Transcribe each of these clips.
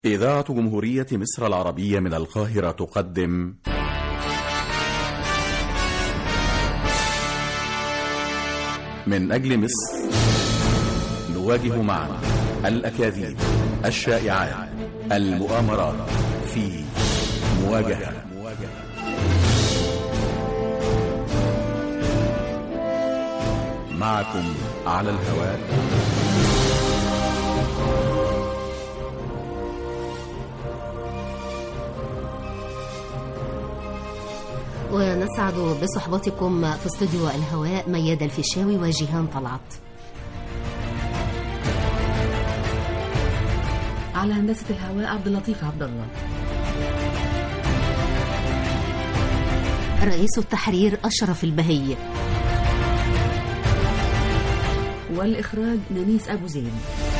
إذاعة جمهورية مصر العربية من القاهرة تقدم من أجل مصر نواجه معا الأكاذيب الشائعات المؤامرات في مواجهة معكم على الهواء ونسعد بصحبتكم في استوديو الهواء ميادة الفيشاوي وجيهان طلعت على هندسة الهواء عبد اللطيف عبد الله رئيس التحرير أشرف البهي والإخراج نانيس أبو زيد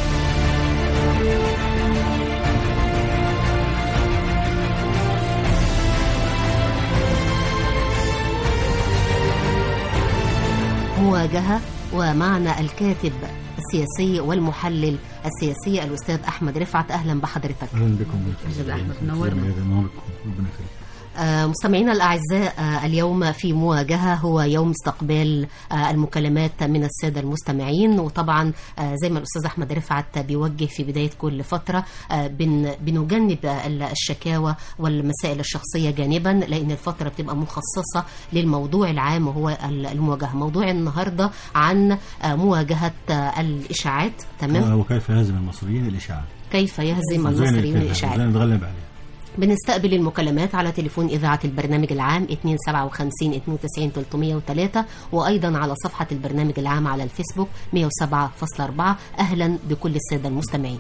مواجهة ومعنا الكاتب السياسي والمحلل السياسي الأستاذ أحمد رفعت أهلا بحضرتك اهلا بكم أستاذ أحمد، منورنا. نوركم ربنا يخليك آه، مستمعينا الأعزاء آه، اليوم في مواجهة هو يوم استقبال آه، المكالمات من السادة المستمعين وطبعا آه، زي ما الأستاذ أحمد رفعت بيوجه في بداية كل فترة آه، بن- بنجنب ال- الشكاوى والمسائل الشخصية جانبا لأن الفترة بتبقى مخصصة للموضوع العام وهو ال- المواجهة موضوع النهاردة عن آه، مواجهة آه، الإشاعات تمام آه، وكيف يهزم المصريين الاشاعات كيف يهزم إزاي المصريون نتكلم؟ الإشاعات ازاي نتغلب عليه بنستقبل المكالمات على تليفون إذاعة البرنامج العام 257 92 303 وأيضا على صفحة البرنامج العام على الفيسبوك 107.4 أهلا بكل السادة المستمعين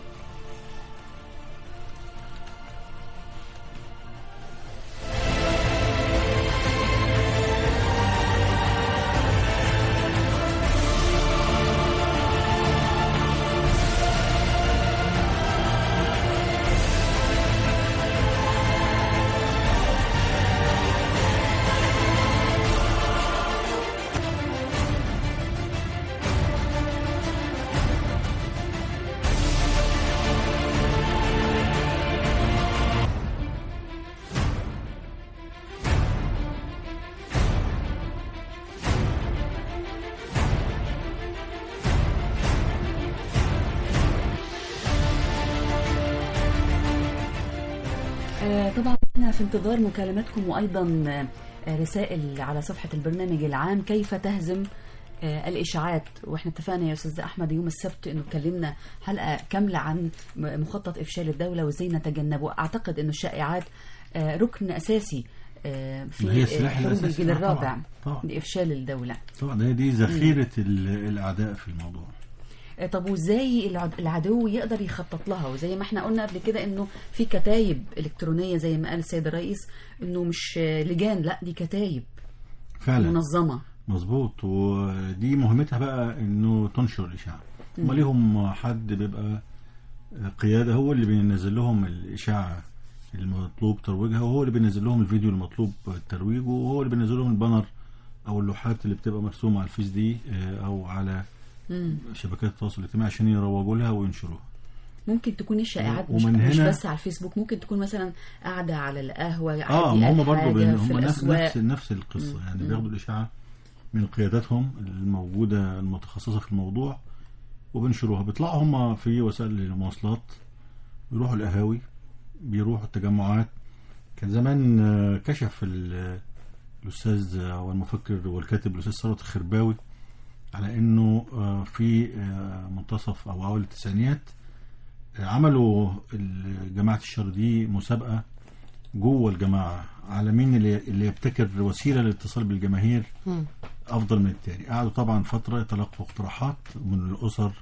آه، طبعا احنا في انتظار مكالماتكم وايضا آه، رسائل على صفحه البرنامج العام كيف تهزم آه، الاشاعات واحنا اتفقنا يا استاذ احمد يوم السبت انه اتكلمنا حلقه كامله عن م- مخطط افشال الدوله وازاي نتجنبه اعتقد انه الشائعات آه، ركن اساسي آه، في ما هي السلاح حروب الأساسي. الجيل آه، طبعاً. الرابع طبعاً. لافشال الدوله طبعا هي دي ذخيره ال- الاعداء في الموضوع آه، طب وازاي العد- العدو يقدر يخطط لها وزي ما احنا قلنا قبل كده انه في كتايب الكترونيه زي ما قال السيد الرئيس انه مش آه، لجان لا دي كتايب فعلا منظمه مظبوط ودي مهمتها بقى انه تنشر الاشاعه هم ليهم حد بيبقى قياده هو اللي بينزل لهم الاشاعه المطلوب ترويجها وهو اللي بينزل لهم الفيديو المطلوب ترويجه وهو اللي بينزل لهم البانر او اللوحات اللي بتبقى مرسومه على الفيس دي آه، او على مم. شبكات التواصل الاجتماعي عشان يروجوا لها وينشروها ممكن تكون الشائعات مش, ومن مش هنا- بس على الفيسبوك ممكن تكون مثلا قاعده على القهوه عادي اه ما هم قال برضه حاجة بين في هم نفس الاسواق نفس نفس القصه مم. يعني مم. بياخدوا الاشاعه من قياداتهم الموجوده المتخصصه في الموضوع وبينشروها بيطلعوا هم في وسائل المواصلات بيروحوا القهاوي بيروحوا التجمعات كان زمان آه، كشف ال- الاستاذ آه، والمفكر والكاتب الاستاذ ثروت الخرباوي على انه آه، في آه، منتصف او اوائل التسعينيات آه، عملوا ال- جماعه الشر دي مسابقه جوه الجماعه على مين اللي اللي يبتكر وسيله للاتصال بالجماهير مم. افضل من التاني قعدوا طبعا فتره يتلقوا اقتراحات من الاسر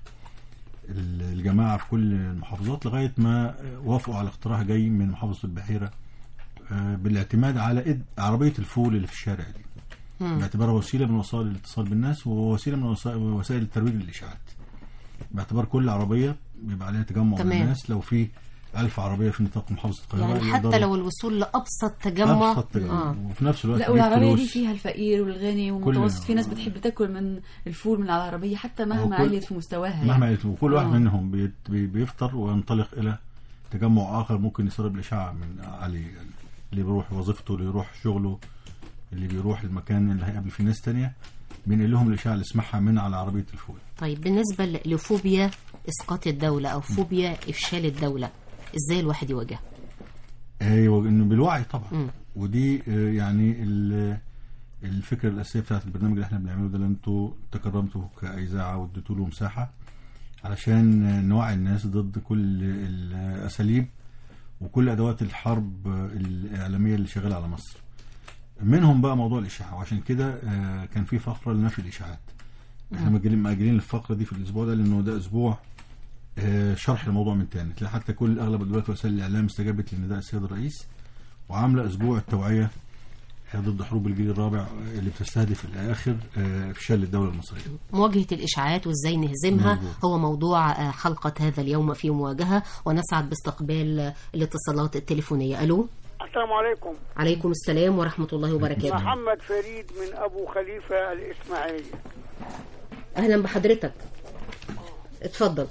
ال- الجماعه في كل المحافظات لغايه ما وافقوا على اقتراح جاي من محافظه البحيره آه، بالاعتماد على إد- عربيه الفول اللي في الشارع دي مم. باعتبارها وسيله من وسائل الاتصال بالناس ووسيله من وسائل- وسائل الترويج للاشاعات باعتبار كل عربيه بيبقى عليها تجمع من تمام. الناس لو في ألف عربيه في نطاق محافظه القاهره يعني حتى يقدروا- لو الوصول لأبسط تجمع أبسط تجمع. آه. وفي نفس الوقت لا تجيب والعربيه دي فلوس. فيها الفقير والغني والمتوسط في ناس بتحب تاكل من الفول من على العربيه حتى مهما وكل- عليت في مستواها مهما يعني. قلت وكل واحد آه. منهم بي- بي- بيفطر وينطلق الى تجمع اخر ممكن يسرب الاشعاع من عليه يعني اللي بيروح وظيفته اللي يروح شغله اللي بيروح المكان اللي هيقابل فيه ناس تانية بينقل لهم الاشعاع اللي سمعها من على عربيه الفول طيب بالنسبة ل- لفوبيا إسقاط الدولة أو فوبيا إفشال الدولة إزاي الواحد يواجهها؟ ايوه انه بالوعي طبعا مم. ودي آه، يعني ال- الفكره الاساسيه بتاعت البرنامج اللي احنا بنعمله ده اللي انتوا تكرمتوا كاذاعه واديتوا له مساحه علشان آه، نوعي الناس ضد كل الاساليب وكل ادوات الحرب آه، الاعلاميه اللي شغاله على مصر منهم بقى موضوع الاشاعه وعشان كده آه، كان في فقره لنفي الاشاعات احنا مأجلين مأجلين الفقره دي في الاسبوع ده لانه ده اسبوع آه، شرح الموضوع من تاني تلاقي حتى كل اغلب دلوقتي وسائل الاعلام استجابت لنداء السيد الرئيس وعامله اسبوع التوعيه آه، ضد حروب الجيل الرابع آه، اللي بتستهدف الاخر آه، افشال الدوله المصريه مواجهة الإشاعات وإزاي نهزمها مظبوط. هو موضوع آه، حلقة هذا اليوم في مواجهة ونسعد باستقبال آه، الاتصالات التليفونية ألو السلام عليكم عليكم السلام ورحمة الله وبركاته محمد فريد من ابو خليفه الاسماعيلي أهلا بحضرتك اتفضل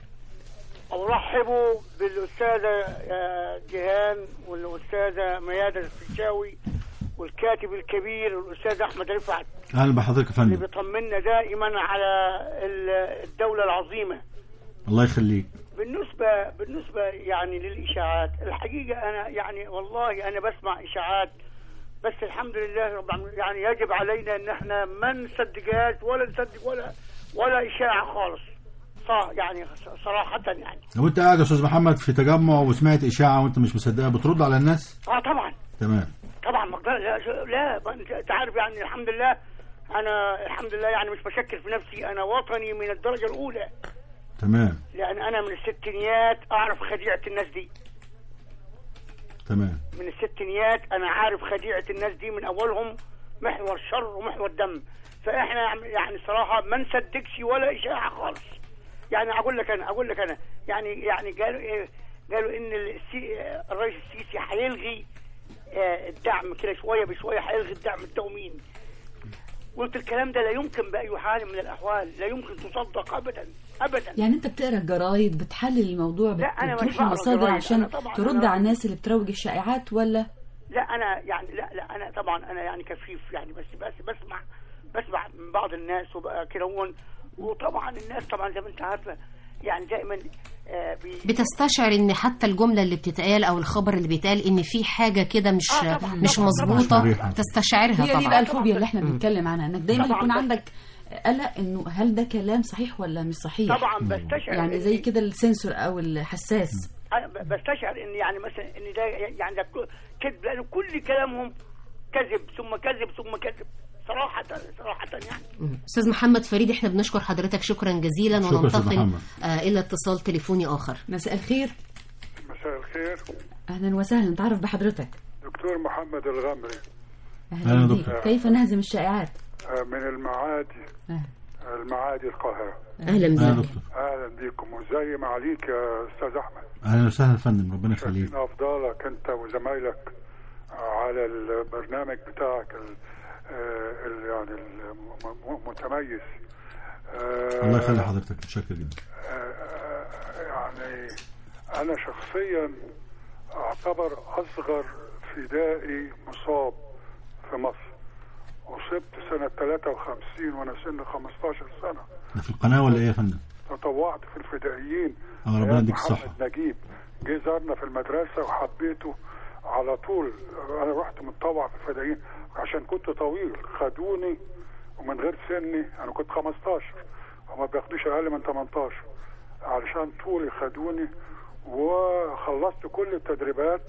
ارحب بالاستاذه آه، جيهان والاستاذه ميادة الفيشاوي والكاتب الكبير الاستاذ احمد رفعت اهلا بحضرتك يا اللي فندم بيطمنا دائما على ال- الدوله العظيمه الله يخليك بالنسبه بالنسبه يعني للاشاعات الحقيقه انا يعني والله انا بسمع اشاعات بس الحمد لله رب العالمين يعني يجب علينا ان احنا ما نصدقهاش ولا نصدق ولا ولا اشاعه خالص صح يعني صراحه يعني لو انت قاعد يا استاذ محمد في تجمع وسمعت اشاعه وانت مش مصدقها بترد على الناس اه طبعا تمام طبعا ما أقدر- لا شو- لا ما انت أنت عارف يعني الحمد لله انا الحمد لله يعني مش بشكر في نفسي انا وطني من الدرجه الاولى تمام لان انا من الستينيات اعرف خديعه الناس دي تمام من الستينيات انا عارف خديعه الناس دي من اولهم محور شر ومحور دم فاحنا يعني صراحه ما نصدقش ولا اشاعه خالص يعني اقول لك انا اقول لك انا يعني يعني قالوا ايه قالوا ان السي الرئيس السيسي هيلغي آه، الدعم كده شويه بشويه هيلغي الدعم التومين قلت الكلام ده لا يمكن باي حال من الاحوال لا يمكن تصدق ابدا ابدا يعني انت بتقرا الجرايد بتحلل الموضوع لا، أنا مش بتروح بقرا المصادر جرايد، عشان أنا طبعاً ترد أنا- على الناس اللي بتروج الشائعات ولا لا انا يعني لا لا انا طبعا انا يعني كفيف يعني بس بس بسمع بسمع من بعض الناس وبقى كده هون وطبعا الناس طبعا زي ما انت عارفه يعني دائما آه بي بتستشعر ان حتى الجملة اللي بتتقال او الخبر اللي بيتقال ان في حاجة كده مش آه طبعاً، مش طبعاً، مظبوطة طبعاً. تستشعرها هي دي بقى طبعا الفوبيا اللي احنا بنتكلم عنها انك دايما طبعاً. يكون عندك قلق انه هل ده كلام صحيح ولا مش صحيح طبعا بستشعر يعني إن- زي كده السنسور او الحساس أنا ب- بستشعر ان يعني مثلا ان ده يعني ده ك- كذب لان كل كلامهم كذب ثم كذب ثم كذب صراحه صراحه يعني استاذ محمد فريد احنا بنشكر حضرتك شكرا جزيلا شكرا أستاذ وننتقل محمد. آه الى اتصال تليفوني اخر مساء الخير مساء الخير اهلا وسهلا نتعرف بحضرتك دكتور محمد الغمري أهلا اهلا بيك دكتور. كيف نهزم الشائعات آه، من المعادي أهلا. المعادي القاهرة اهلا اهلا بيك دكتور أهلا بكم وزي ما عليك يا أستاذ أحمد اهلا وسهلا يا فندم ربنا يخليك شايفين أفضالك أنت وزمايلك على البرنامج بتاعك ال- آه، ال- يعني المتميز آه، الله يخلي حضرتك متشكر جدا آه، يعني أنا شخصيا أعتبر أصغر فدائي مصاب في مصر أصبت سنة 53 وأنا سن 15 سنة ده في القناه ولا ايه يا فندم تطوعت في الفدائيين آه، ربنا أيام يديك محمد الصحة. نجيب جه زارنا في المدرسة وحبيته على طول أنا رحت متطوع في الفدائيين عشان كنت طويل خدوني ومن غير سني أنا كنت 15 وما بياخدوش أقل من 18 علشان طولي خدوني وخلصت كل التدريبات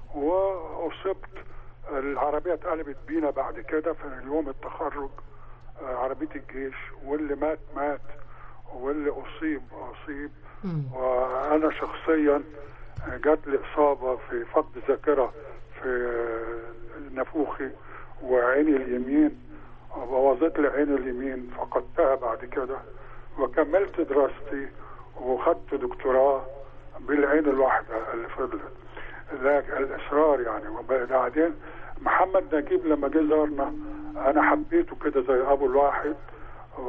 وأصبت العربية اتقلبت بينا بعد كده في يوم التخرج آه، عربية الجيش واللي مات مات واللي أصيب أصيب وأنا شخصيا جات لي إصابة في فقد ذاكرة في نافوخي وعيني اليمين بوظت لي عيني اليمين فقدتها بعد كده وكملت دراستي وخدت دكتوراه بالعين الواحدة اللي فضلت لكن الإصرار يعني وبعدين محمد نجيب لما جه زارنا أنا حبيته كده زي أبو الواحد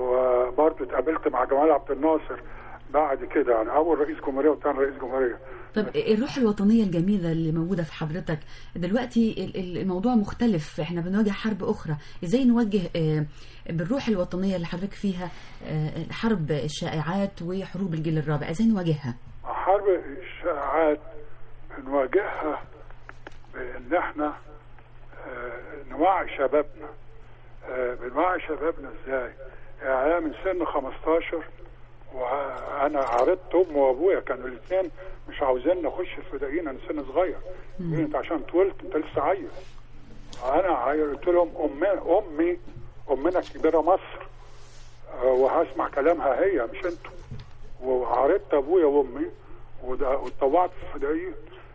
وبرضه اتقابلت مع جمال عبد الناصر بعد كده يعني أول رئيس جمهورية وثاني رئيس جمهورية طب الروح الوطنية الجميلة اللي موجودة في حضرتك دلوقتي ال- ال- الموضوع مختلف احنا بنواجه حرب أخرى ازاي نوجه آه، بالروح الوطنية اللي حضرتك فيها آه، حرب الشائعات وحروب الجيل الرابع ازاي نواجهها حرب الشائعات بنواجهها بان احنا آه، نوعي شبابنا آه، بنوعي شبابنا ازاي يعني أنا من سن 15 وانا عرضت امي وابويا كانوا الاثنين مش عاوزين نخش الفدائيين انا سن صغير يقولوا انت عشان اتولدت انت لسه عيل انا عيل قلت لهم امي امي امنا الكبيره مصر آه، وهسمع كلامها هي مش انتوا وعرضت ابويا وامي وده- واتطوعت في الفدائيين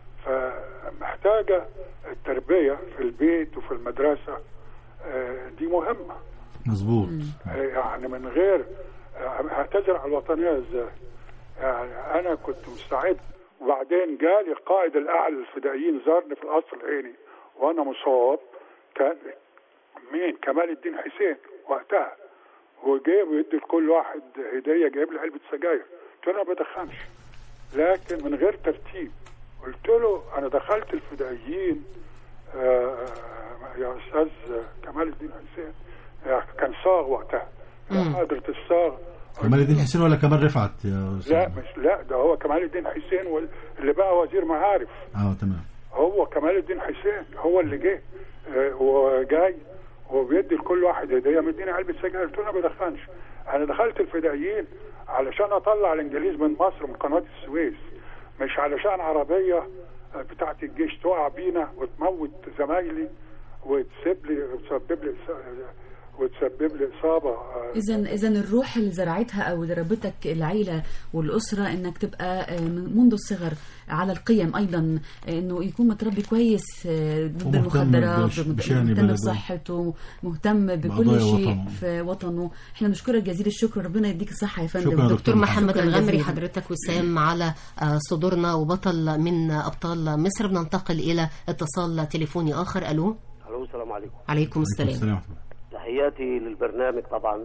فمحتاجه التربيه في البيت وفي المدرسه آه، دي مهمه مظبوط آه، يعني من غير آه، هعتذر على الوطنيه ازاي؟ يعني انا كنت مستعد وبعدين جالي القائد الاعلى للفدائيين زارني في القصر العيني وانا مصاب كان مين كمال الدين حسين وقتها وجايب يدي لكل واحد هديه جايب لي علبه سجاير قلت له انا ما بدخنش لكن من غير ترتيب قلت له انا دخلت الفدائيين آه، يا استاذ كمال الدين حسين آه، كان صاغ وقتها يا حضره الصاغ كمال الدين حسين ولا كمال رفعت يا استاذ لا مش لا ده هو كمال الدين حسين وال- اللي بقى وزير معارف اه تمام هو كمال الدين حسين هو اللي جه آه، وجاي وبيدي لكل واحد هديه مديني علبه سجاير قلت له انا ما بدخنش انا دخلت الفدائيين علشان اطلع الانجليز من مصر من قناه السويس مش علشان عربيه آه، بتاعت الجيش تقع بينا وتموت زمايلي وتسبب لي وتسبب لي وتسبب لي اصابه آه، اذا اذا الروح اللي زرعتها او اللي ربتك العيله والاسره انك تبقى آه، من- منذ الصغر على القيم ايضا آه، انه يكون متربي كويس آه، ضد ومهتم المخدرات بش- مهتم بشأن مهتم بلده. بصحته مهتم بكل بقضايا شيء وطنه. في وطنه احنا بنشكرك جزيل الشكر ربنا يديك الصحه يا فندم شكرا يا دكتور دكتور محمد شكراً الغمري جزيلاً. حضرتك وسام على آه، صدورنا وبطل من أبطال مصر بننتقل إلى اتصال تليفوني آخر ألو الو السلام عليكم عليكم السلام السلام تحياتي للبرنامج طبعا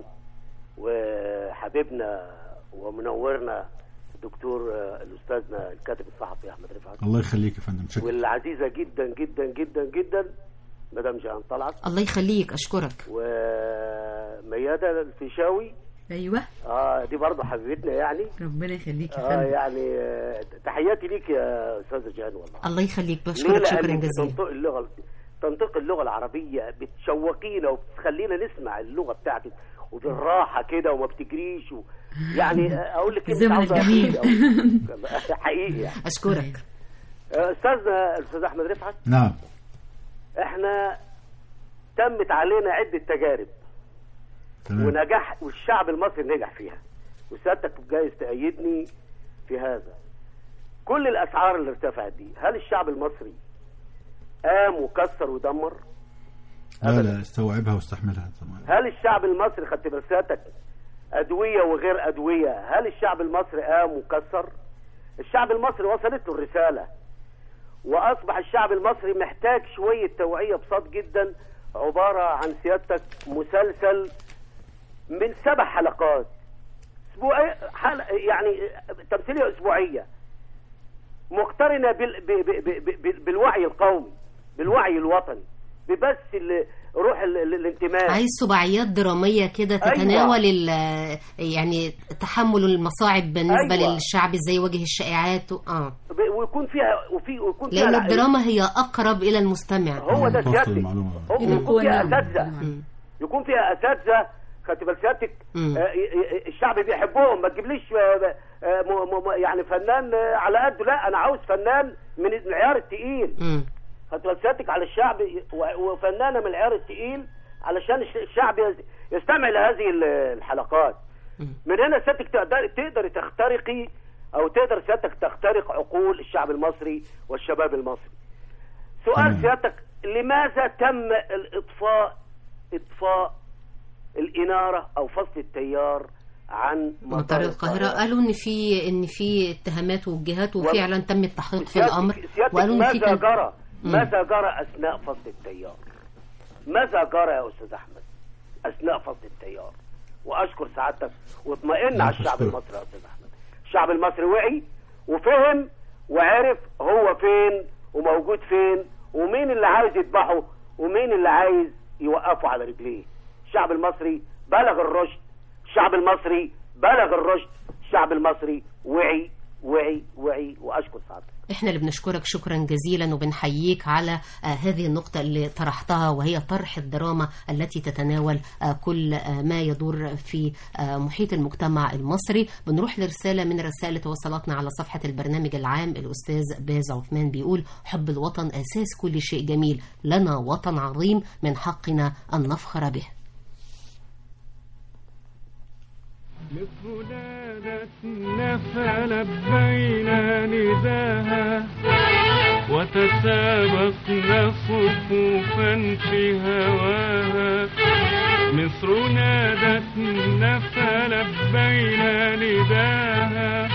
وحبيبنا ومنورنا الدكتور آه، الاستاذنا الكاتب الصحفي احمد رفعت الله يخليك يا فندم شكرا والعزيزه جدا جدا جدا جدا مدام جهان طلعت الله يخليك أشكرك وميادة الفيشاوي ايوه اه دي برضه حبيبتنا يعني ربنا يخليك يا اه فندم يعني آه، تحياتي ليك يا استاذه جهان والله الله يخليك ليه؟ بشكرك شكرا لأنك جزيلا تنطق اللغه تنطق اللغه العربيه بتشوقينا وبتخلينا نسمع اللغه بتاعتك وبالراحه كده وما بتجريش و... يعني اقول لك إيه، مش الزمن عاوز الجميل. أقول. حقيقي يعني أشكرك استاذنا الاستاذ احمد رفعت نعم احنا تمت علينا عده تجارب تمام ونجاح والشعب المصري نجح فيها وسيادتك جايز تأيدني في هذا كل الاسعار اللي ارتفعت دي هل الشعب المصري قام وكسر ودمر لا أبداً. لا استوعبها واستحملها طبعا هل الشعب المصري خدت برساتك ادويه وغير ادويه هل الشعب المصري قام وكسر الشعب المصري وصلت له الرساله واصبح الشعب المصري محتاج شويه توعيه بسيط جدا عباره عن سيادتك مسلسل من سبع حلقات اسبوعي حلقة يعني تمثيليه اسبوعيه مقترنه بال ب ب ب ب بالوعي القومي بالوعي الوطني ببث ال- روح ال- ال- الانتماء عايز سباعيات درامية كده تتناول ال- يعني تحمل المصاعب بالنسبة أيوة. للشعب ازاي يواجه الشائعات و... اه ب- ويكون فيها وفي ويكون فيها لأن الع- الدراما هي أقرب إلى المستمع هو ده توصل سيادتك المعلومة. هو إذا يكون فيها كنا- اساتذه مم. يكون فيها اساتذه خدت بال سيادتك مم. آه، ي- ي- الشعب بيحبهم ما تجيبليش آه، آه، م- م- م- يعني فنان آه، على قده لا انا عاوز فنان من العيار التقيل مم. خدت بال سيادتك على الشعب و- وفنانه من العيار التقيل علشان الش- الشعب يز- يستمع لهذه ال- الحلقات مم. من هنا سيادتك تقدر تقدر تخترقي او تقدر سيادتك تخترق عقول الشعب المصري والشباب المصري سؤال تمام. سيادتك لماذا تم الاطفاء اطفاء الاناره او فصل التيار عن مطار القاهرة قالوا ان في ان في اتهامات وجهات وفعلا تم التحقيق في الامر سيادتك وقالوا ان في ماذا كان جرى مم. ماذا جرى اثناء فصل التيار ماذا جرى يا استاذ احمد اثناء فصل التيار واشكر سعادتك واطمئن لا على الشعب تشكر. المصري يا استاذ احمد الشعب المصري وعي وفهم وعرف هو فين وموجود فين ومين اللي عايز يذبحه ومين اللي عايز يوقفه على رجليه الشعب المصري بلغ الرشد الشعب المصري بلغ الرشد الشعب المصري وعي وعي وعي واشكر سعادتك احنا اللي بنشكرك شكرا جزيلا وبنحييك على آه، هذه النقطة اللي طرحتها وهي طرح الدراما التي تتناول آه، كل آه، ما يدور في آه، محيط المجتمع المصري بنروح لرسالة من الرسائل اللي توصلتنا على صفحة البرنامج العام الأستاذ باز عثمان بيقول حب الوطن أساس كل شيء جميل لنا وطن عظيم من حقنا أن نفخر به مصر نادتنا فلبينا نداها وتسابقنا صفوفا في هواها مصر نادتنا فلبينا نداها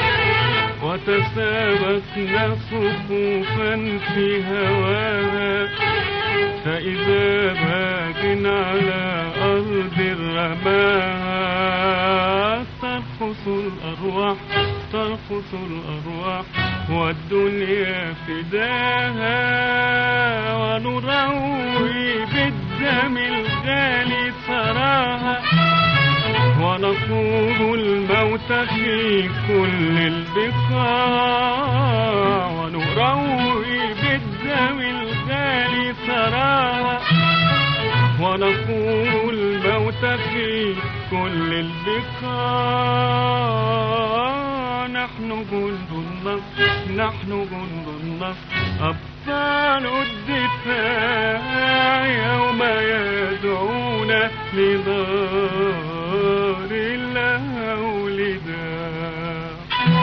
وتسابقنا صفوفا في هواها فإذا باق على أرض الرماها ترخص الأرواح ترخص الأرواح والدنيا فداها ونروي بالدم الغالي ثراها ونخوض الموت في كل البقاع ونروي بالدم الغالي ثراها ونخوض الموت في كل البقاع نحن جند النصر نحن جند النصر أبطال الدفاع يوم يدعونا لدار الأولداء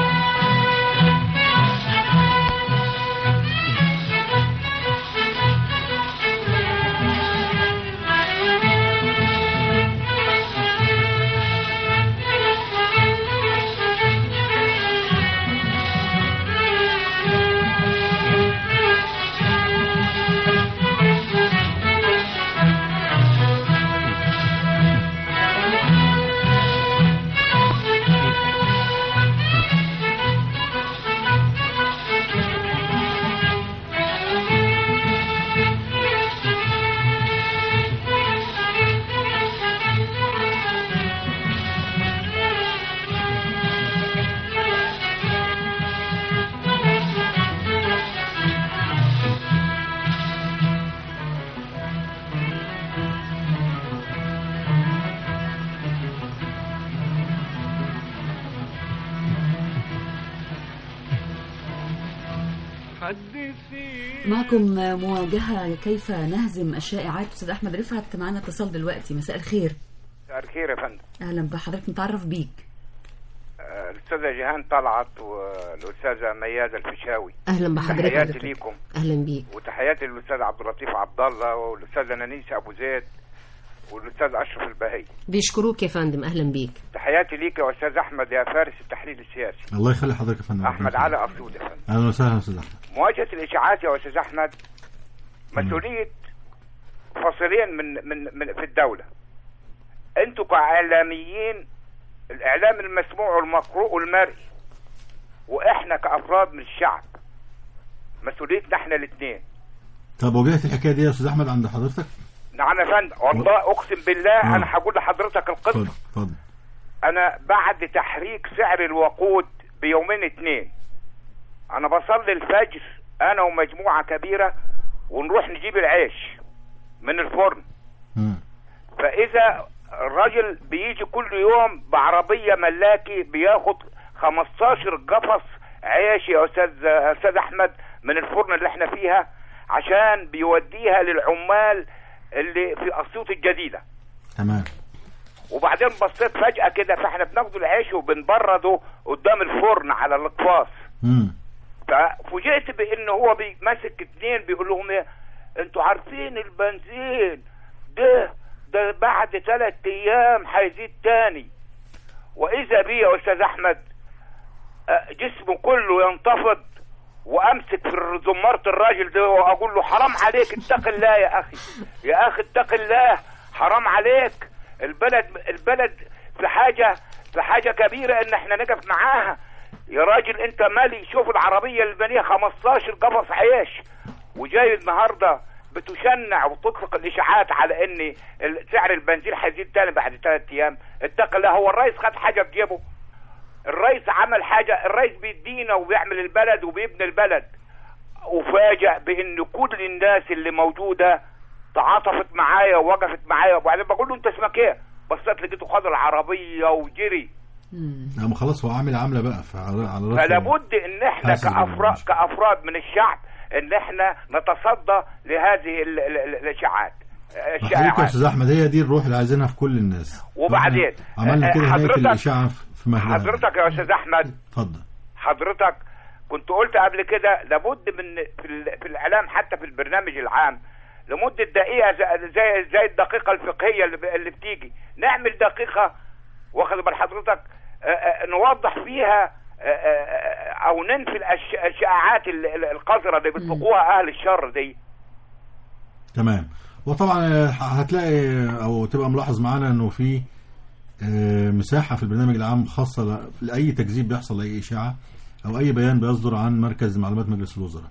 حدثي معكم مواجهة كيف نهزم الشائعات أستاذ أحمد رفعت معنا اتصال دلوقتي مساء الخير مساء الخير يا فندم أهلا بحضرتك نتعرف بيك آه، الاستاذه جيهان طلعت والاستاذه ميادة الفيشاوي أهلا تحياتي بحضرتك ليكم أهلا بيك وتحياتي للاستاذ عبد اللطيف عبد الله والاستاذه نانيسه ابو زيد والاستاذ اشرف البهي بيشكروك يا فندم أهلا بيك تحياتي ليك يا استاذ احمد يا فارس التحليل السياسي الله يخلي حضرتك يا فندم احمد علي اسيوط يا فندم اهلا وسهلا استاذ احمد مواجهه الاشاعات يا استاذ احمد مسؤوليه فصيلين من من, من في الدوله انتوا كاعلاميين الاعلام المسموع والمقروء والمرئي واحنا كافراد من الشعب مسؤوليتنا احنا الاثنين طب واجهت الحكايه دي يا استاذ احمد عند حضرتك نعم يا فندم والله اقسم بالله آه. انا هقول لحضرتك اتفضل القصه اتفضل انا بعد تحريك سعر الوقود بيومين اتنين انا بصلي الفجر انا ومجموعه كبيره ونروح نجيب العيش من الفرن مم. فاذا الراجل بيجي كل يوم بعربيه ملاكي بياخد 15 قفص عيش يا استاذ استاذ احمد من الفرن اللي احنا فيها عشان بيوديها للعمال اللي في اسيوط الجديده تمام وبعدين بصيت فجأة كده فاحنا بناخد العيش وبنبرده قدام الفرن على الاقفاص مم. ففوجئت بان هو بيمسك اتنين بيقول لهم ايه انتوا عارفين البنزين ده ده بعد ثلاث ايام هيزيد تاني واذا بي يا استاذ احمد آه، جسمه كله ينتفض وامسك في زمارة الراجل ده واقول له حرام عليك اتق الله يا اخي يا اخي اتق الله حرام عليك البلد البلد في حاجه في حاجه كبيره ان احنا نقف معاها يا راجل انت مالي شوف العربيه اللي بنيها 15 قفص عيش وجاي النهارده بتشنع وتطلق الاشاعات على ان ال- سعر البنزين هيزيد تاني بعد ثلاث ايام اتق الله هو الرئيس خد حاجه في جيبه الرئيس عمل حاجه الرئيس بيدينا وبيعمل البلد وبيبني البلد وفاجأ بان كل الناس اللي موجوده تعاطفت معايا ووقفت معايا وبعدين بقول له انت اسمك ايه بصيت لقيته خد العربيه وجري لا ما خلاص هو عامل عامله بقى فعلى على راسه فلا بد ان احنا حاسس كافراد بالمشكلة. كافراد من الشعب ان احنا نتصدى لهذه ال- ال- ال- الاشاعات حضرتك يا الشائعات استاذ احمد هي دي الروح اللي عايزينها في كل الناس وبعدين، إحنا عملنا كده هيئه حضرتك- الاشاعه في- في مهدها حضرتك يا استاذ احمد اتفضل حضرتك كنت قلت قبل كده لابد من في, ال- في الاعلام حتى في البرنامج العام لمده دقيقه زي زي, زي الدقيقه الفقهيه اللي, ب- اللي بتيجي نعمل دقيقه واخد بال حضرتك آه، آه، نوضح فيها آه، آه، او ننفي الأش- الشائعات ال- ال- القذره اللي بيطلقوها اهل الشر دي تمام وطبعا آه، هتلاقي او تبقى ملاحظ معانا انه في آه، مساحه في البرنامج العام خاصه ل- لاي تكذيب بيحصل لاي اشاعه او اي بيان بيصدر عن مركز معلومات مجلس الوزراء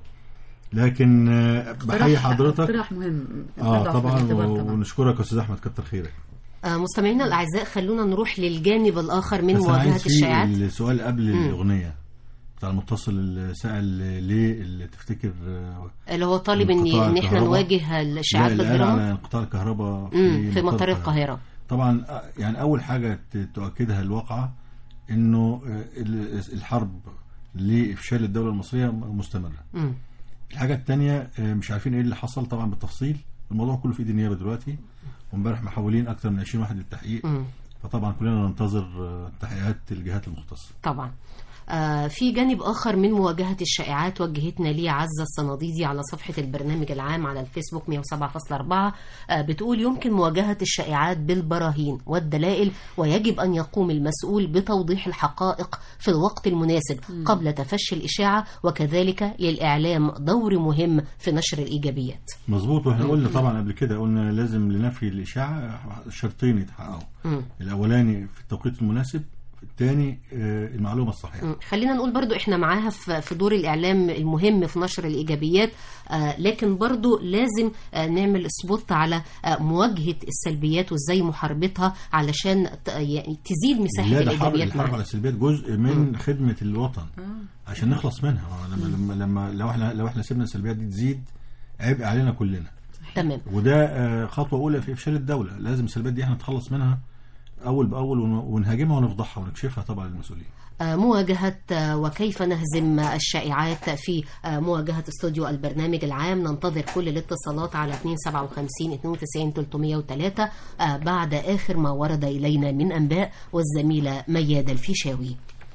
لكن آه، بحيي حضرتك اقتراح مهم اه نضعه في طبعا الاعتبار و- ونشكرك يا استاذ احمد كتر خيرك آه، مستمعينا الاعزاء خلونا نروح للجانب الاخر من بس أنا مواجهه عايز في الشائعات السؤال قبل مم. الاغنيه بتاع المتصل اللي سال ليه اللي تفتكر آه، اللي هو طالب ان انقطاع ان احنا الكهرباء. نواجه الاشاعات لا اللي قال بالدراما على انقطاع الكهرباء مم، في مطار مطار القاهره طبعا آه، يعني اول حاجه ت- تؤكدها الواقعه انه آه، ال- الحرب لافشال الدوله المصريه م- مستمره مم. الحاجه الثانيه مش عارفين ايه اللي حصل طبعا بالتفصيل الموضوع كله في ايد النيابه دلوقتي وامبارح محولين اكثر من 20 واحد للتحقيق مم. فطبعا كلنا ننتظر آه، تحقيقات الجهات المختصه طبعا آه، في جانب آخر من مواجهة الشائعات وجهتنا ليه عزة الصناديدي على صفحة البرنامج العام على الفيسبوك 107.4 آه، بتقول يمكن مواجهة الشائعات بالبراهين والدلائل ويجب أن يقوم المسؤول بتوضيح الحقائق في الوقت المناسب قبل تفشي الإشاعة وكذلك للإعلام دور مهم في نشر الإيجابيات مظبوط واحنا قلنا طبعا قبل كده قلنا لازم لنفي الاشاعه شرطين يتحققوا مم. الاولاني في التوقيت المناسب الثاني آه، المعلومه الصحيحه مم. خلينا نقول برضو احنا معاها في في دور الاعلام المهم في نشر الايجابيات آه لكن برضو لازم آه نعمل سبوت على آه مواجهه السلبيات وازاي محاربتها علشان ت- يعني تزيد مساحه لا ده حرب الايجابيات الحرب على معانا السلبيات جزء من خدمه الوطن عشان نخلص منها لما لما لما لو احنا لو احنا سيبنا السلبيات دي تزيد عبء علينا كلنا تمام وده آه، خطوه اولى في افشال الدوله لازم السلبيات دي احنا نتخلص منها اول باول ون- ونهاجمها ونفضحها ونكشفها طبعا للمسؤولين آه، مواجهة آه، وكيف نهزم الشائعات في آه، مواجهة استوديو البرنامج العام ننتظر كل الاتصالات على 257 92 303 آه، بعد آخر ما ورد إلينا من أنباء والزميلة ميادة الفيشاوي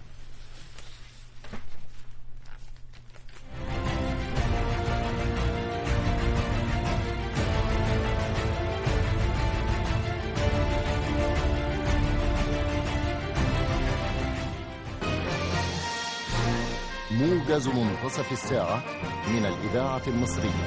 موجز منتصف الساعة من الإذاعة المصرية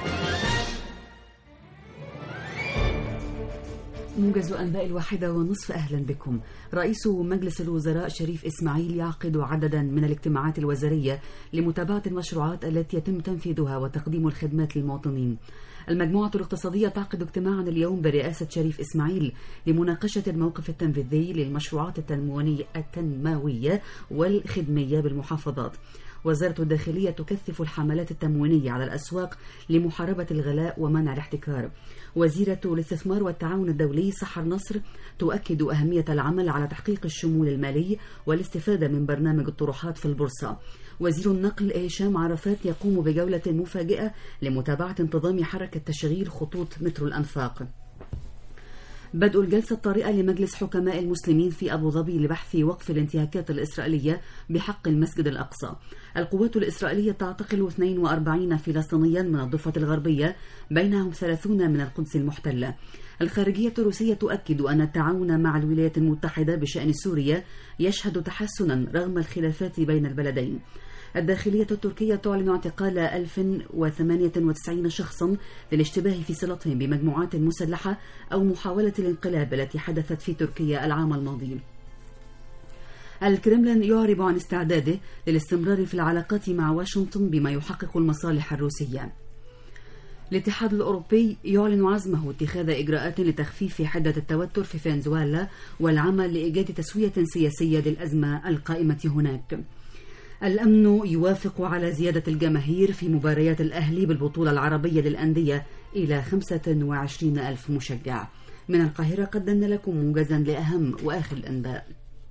موجز أنباء الواحدة ونصف أهلا بكم رئيس مجلس الوزراء شريف إسماعيل يعقد عددا من الاجتماعات الوزارية لمتابعة المشروعات التي يتم تنفيذها وتقديم الخدمات للمواطنين المجموعة الاقتصادية تعقد اجتماعا اليوم برئاسة شريف إسماعيل لمناقشة الموقف التنفيذي للمشروعات التنموية, التنموية والخدمية بالمحافظات وزارة الداخلية تكثف الحملات التموينية على الأسواق لمحاربة الغلاء ومنع الاحتكار وزيرة الاستثمار والتعاون الدولي سحر نصر تؤكد أهمية العمل على تحقيق الشمول المالي والاستفادة من برنامج الطروحات في البورصة وزير النقل هشام عرفات يقوم بجولة مفاجئة لمتابعة انتظام حركة تشغيل خطوط مترو الأنفاق بدء الجلسة الطارئة لمجلس حكماء المسلمين في أبو ظبي لبحث وقف الانتهاكات الإسرائيلية بحق المسجد الأقصى القوات الإسرائيلية تعتقل 42 فلسطينيا من الضفة الغربية بينهم 30 من القدس المحتلة الخارجية الروسية تؤكد أن التعاون مع الولايات المتحدة بشأن سوريا يشهد تحسنا رغم الخلافات بين البلدين الداخلية التركية تعلن اعتقال 1098 شخصا للاشتباه في صلتهم بمجموعات مسلحة أو محاولة الانقلاب التي حدثت في تركيا العام الماضي الكرملين يعرب عن استعداده للاستمرار في العلاقات مع واشنطن بما يحقق المصالح الروسية الاتحاد الأوروبي يعلن عزمه اتخاذ إجراءات لتخفيف حدة التوتر في فنزويلا والعمل لإيجاد تسوية سياسية للأزمة القائمة هناك الأمن يوافق على زيادة الجماهير في مباريات الأهلي بالبطولة العربية للأندية إلى 25 ألف مشجع من القاهرة قدمنا لكم موجزا لأهم وآخر الأنباء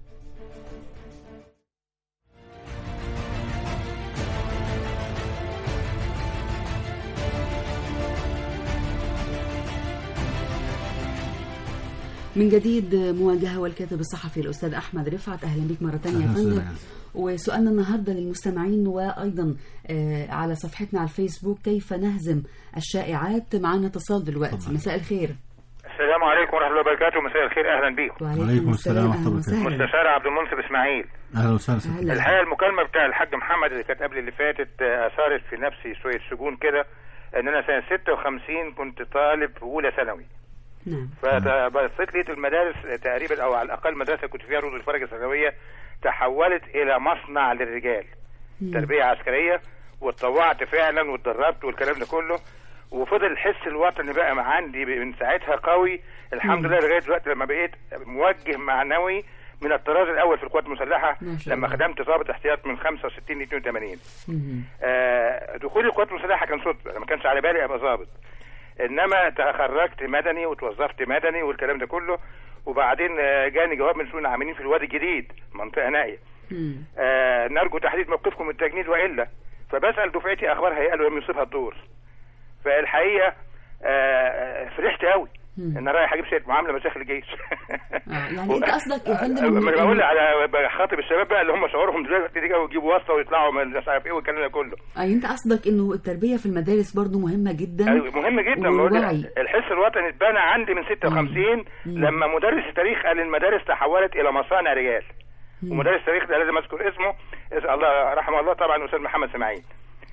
من جديد مواجهة والكاتب الصحفي الأستاذ أحمد رفعت أهلا بك مرة ثانية يا أهلا فندم وسهلا. وسؤالنا النهاردة للمستمعين وأيضا آه، على صفحتنا على الفيسبوك كيف نهزم الشائعات معنا اتصال دلوقتي اتفضل. مساء الخير السلام عليكم ورحمة الله وبركاته مساء الخير أهلا بيكم وعليكم السلام ورحمة الله أهلا وسهلا مستشار عبد المنصف إسماعيل اهلا وسهلا سيدي. أهلا. الحقيقة المكالمة بتاع الحاج محمد اللي كانت قبل اللي فاتت آه، أثارت في نفسي شوية سجون كده إن أنا سنة 56 كنت طالب في أولى ثانوي نعم فبصيت لقيت المدارس تقريبا أو على الأقل مدرسة كنت فيها روض الفرج الثانوية تحولت إلى مصنع للرجال تربية عسكرية واتطوعت فعلا واتدربت والكلام ده كله وفضل الحس الوطني بقى مع عندي من ساعتها قوي الحمد لله لغايه دلوقتي لما بقيت موجه معنوي من الطراز الاول في القوات المسلحه ما شاء لما الله. خدمت ضابط احتياط من 65 ل 82 مم. آه، دخولي القوات المسلحه كان صدفه ما كانش على بالي ابقى ضابط انما تخرجت مدني وتوظفت مدني والكلام ده كله وبعدين آه، جاني جواب من سؤال العاملين في الوادي الجديد منطقه نائيه مم. آه نرجو تحديد موقفكم من التجنيد والا فبسال دفعتي اخبارها ايه قالوا لم يصيبها الدور فالحقيقه آه فرحت قوي مم. ان رايح اجيب شهاده معامله مشايخ الجيش آه، يعني أنت قصدك يا فندم ما انا إنه- بقول على بخاطب الشباب بقى اللي هم شعورهم دلوقتي دي ويجيبوا واسطه ويطلعوا من مش عارف ايه والكلام ده كله أي أنت قصدك إنه التربية في المدارس برضو مهمة جدا ايوه مهم جدا بقول والوعي لك الحس الوطني اتبنى عندي من 56 لما مدرس التاريخ قال المدارس تحولت الى مصانع رجال ومدرس التاريخ ده لازم اذكر اسمه اس- الله رحمه الله طبعا الاستاذ محمد سماعين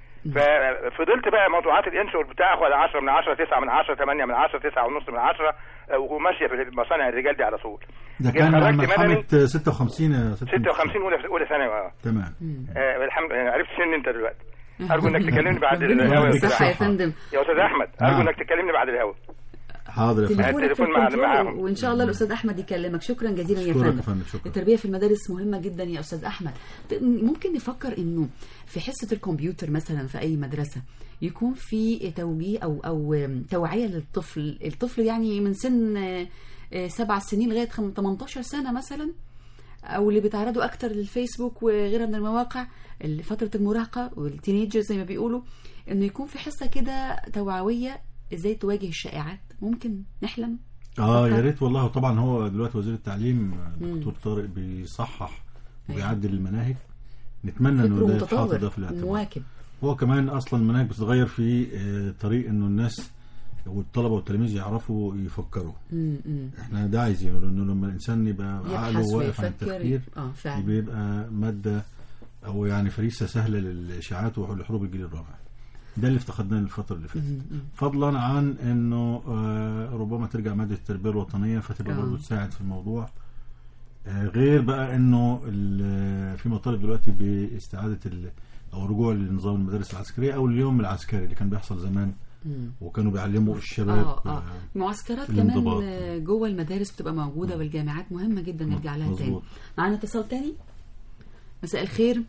ففضلت بقى موضوعات الانش والبتاع اخد 10 من 10 9 من 10 8 من 10 9 ونص من 10 وماشيه في مصانع الرجال دي على طول ده جيت كان خرجت ملحمة مدني 56 يا ست 56 اولى اولى ثانوي اه تمام آه، الحمد لله عرفت سن انت دلوقتي ارجو انك تكلمني بعد ربنا الهوا يديك يا الصحة يا أستاذ. فندم يا استاذ احمد ارجو نعم. انك تكلمني بعد الهوا حاضر يا فندم تليفونك في التليفون مع- الكنترول معاهم. وان شاء الله الاستاذ احمد يكلمك شكرا جزيلا يا أشكرك يا فندم فندم، شكرا. التربيه في المدارس مهمه جدا يا استاذ احمد ت- ممكن نفكر انه في حصه الكمبيوتر مثلا في اي مدرسه يكون في توجيه او او توعيه للطفل الطفل يعني من سن آه، آه، سبع سنين لغايه خم- 18 سنه مثلا او اللي بيتعرضوا اكتر للفيسبوك وغيرها من المواقع اللي فتره المراهقه والتينيجر زي ما بيقولوا انه يكون في حصه كده توعويه ازاي تواجه الشائعات ممكن نحلم اه فكر. يا ريت والله طبعا هو دلوقتي وزير التعليم دكتور طارق بيصحح وبيعدل المناهج نتمنى انه فكره ده يتحط ده متطور في الاعتبار مواكب هو كمان اصلا المناهج بتتغير في آه، طريق انه الناس والطلبه والتلاميذ يعرفوا يفكروا م- م. احنا ده عايزينه لانه لما الانسان يبقى يبحث عقله واقف عن ويفكر. التفكير اه فعلا بيبقى ماده او يعني فريسه سهله للاشاعات ولحروب الجيل الرابع ده اللي افتقدناه الفتره اللي فاتت فضلا عن انه آه، ربما ترجع ماده التربيه الوطنيه فتبقى آه. برضه تساعد في الموضوع آه، غير بقى انه ال- في مطالب دلوقتي باستعاده ال- او رجوع لنظام المدارس العسكريه او اليوم العسكري اللي كان بيحصل زمان مم. وكانوا بيعلموا الشباب اه اه آه، معسكرات الانضباط. كمان آه، جوه المدارس بتبقى موجوده والجامعات مهمه جدا نرجع لها تاني مظبوط. معانا اتصال تاني مساء الخير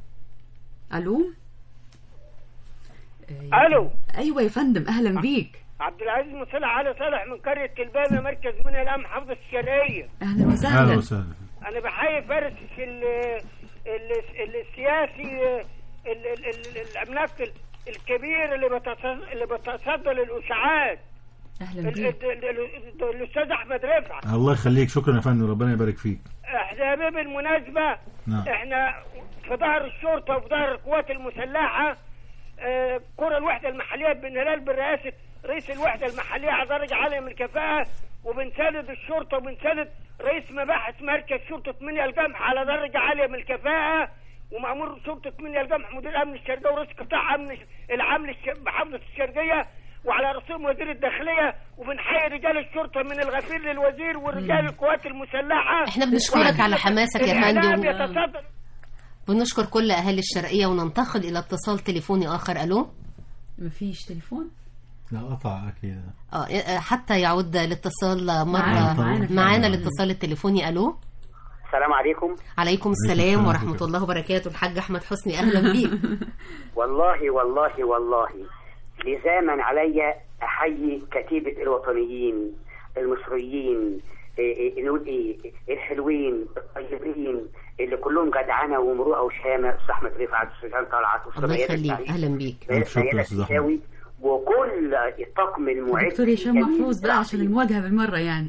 الو آه، الو ايوه يا فندم اهلا بيك عبد العزيز مصلح علي صالح من قريه كلبانه مركز بني الام حافظه الشرقيه اهلا اهلا وسهلا وسهلا انا بحيي فارس ال ال ال السياسي ال- ال- ال- العملاق ال- الكبير اللي بتص- اللي بتصدى للاشاعات اهلا ال- بيك ال- ال- ال- الاستاذ احمد رفعت الله يخليك شكرا يا فندم ربنا يبارك فيك احنا يا بيه بالمناسبه نعم. احنا في ظهر الشرطه وفي ظهر القوات المسلحه آه، كرة الوحده المحليه بن هلال برئاسه رئيس الوحده المحليه على درجه عاليه من الكفاءه وبنساند الشرطه وبنساند رئيس مباحث مركز شرطه منيا الجمح على درجه عاليه من الكفاءه ومأمور شرطه منيا الجمح مدير امن الشرقيه ورئيس قطاع امن العام للش- محافظه الشرقيه وعلى رسوم وزير الداخليه وبنحيي رجال الشرطه من الغفير للوزير ورجال القوات المسلحه احنا بنشكرك على حماسك يا الإعلام فندم يتصدر بنشكر كل اهالي الشرقيه وننتقل الى اتصال تليفوني اخر الو مفيش تليفون لا قطع اكيد اه آه، حتى يعود الاتصال معانا- مره معانا معانا فعلا. الاتصال التليفوني الو السلام عليكم عليكم السلام ورحمه الله وبركاته الحاج احمد حسني اهلا بيك والله والله والله لزاما علي احيي كتيبه الوطنيين المصريين إيه إيه نقول ايه الحلوين الطيبين اللي كلهم جدعنه ومروءه وشهامه استاذ احمد رفعت سفيان طلعت الله ميادة يخليك سعيد، اهلا بيك ميادة شكرا يا سعيد أستاذ أحمد. الفيشاوي، وكل الطاقم المعد دكتور هشام الجميل محفوظ بقى عشان المواجهه بالمره يعني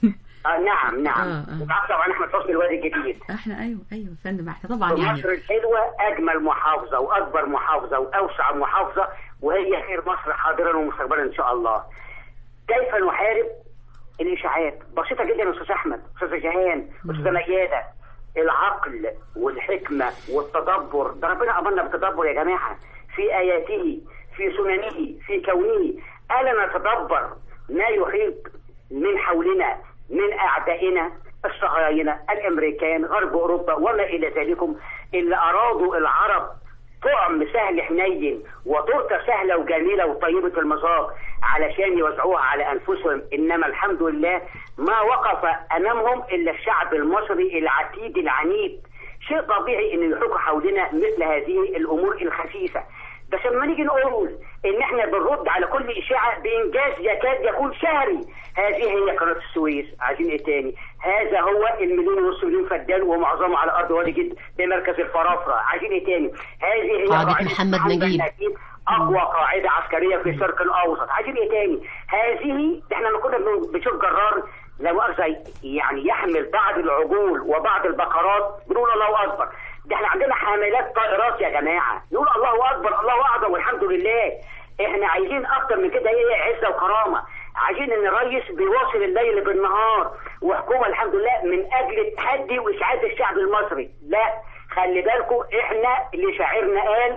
آه نعم نعم آه، آه. وبعد طبعا احمد حسني الوادي الجديد احنا ايوه ايوه يا فندم احنا طبعا يعني مصر الحلوة أجمل محافظة وأكبر محافظة وأوسع محافظة وهي خير مصر حاضرا ومستقبلا إن شاء الله. كيف نحارب الإشاعات؟ بسيطة جدا يا أستاذ أحمد، أستاذ جهان، أستاذ ميادة. العقل والحكمة والتدبر، ده ربنا أمرنا بالتدبر يا جماعة في آياته في سننه في كونه ألا نتدبر ما يحيط من حولنا من أعدائنا الصهاينة الأمريكان غرب أوروبا وما إلى ذلكم اللي أرادوا العرب طعم سهل حنين وتورته سهلة وجميلة وطيبة المذاق علشان يوزعوها على أنفسهم إنما الحمد لله ما وقف أمامهم إلا الشعب المصري العتيد العنيد شيء طبيعي ان يحوك حولنا مثل هذه الامور الخفيفه بس لما نيجي نقول ان احنا بنرد على كل اشاعه بانجاز يكاد يكون شهري هذه هي قناه السويس عايزين ايه تاني هذا هو المليون ونص مليون فدان ومعظمه على ارض وادي جد بمركز الفرافره عايزين ايه تاني هذه هي قاعدة قاعدة محمد نجيب. النجيب اقوى قاعده عسكريه في الشرق الاوسط عايزين ايه تاني هذه احنا لما كنا بن- بنشوف جرار لا مؤاخذه يعني يحمل بعض العجول وبعض البقرات بنقول الله اكبر ده احنا عندنا حاملات طائرات يا جماعه نقول الله اكبر الله اعظم والحمد لله احنا عايزين اكتر من كده ايه عزه وكرامه عايزين ان الرئيس بيواصل الليل بالنهار وحكومه الحمد لله من اجل التحدي واسعاد الشعب المصري لا خلي بالكم احنا اللي شاعرنا قال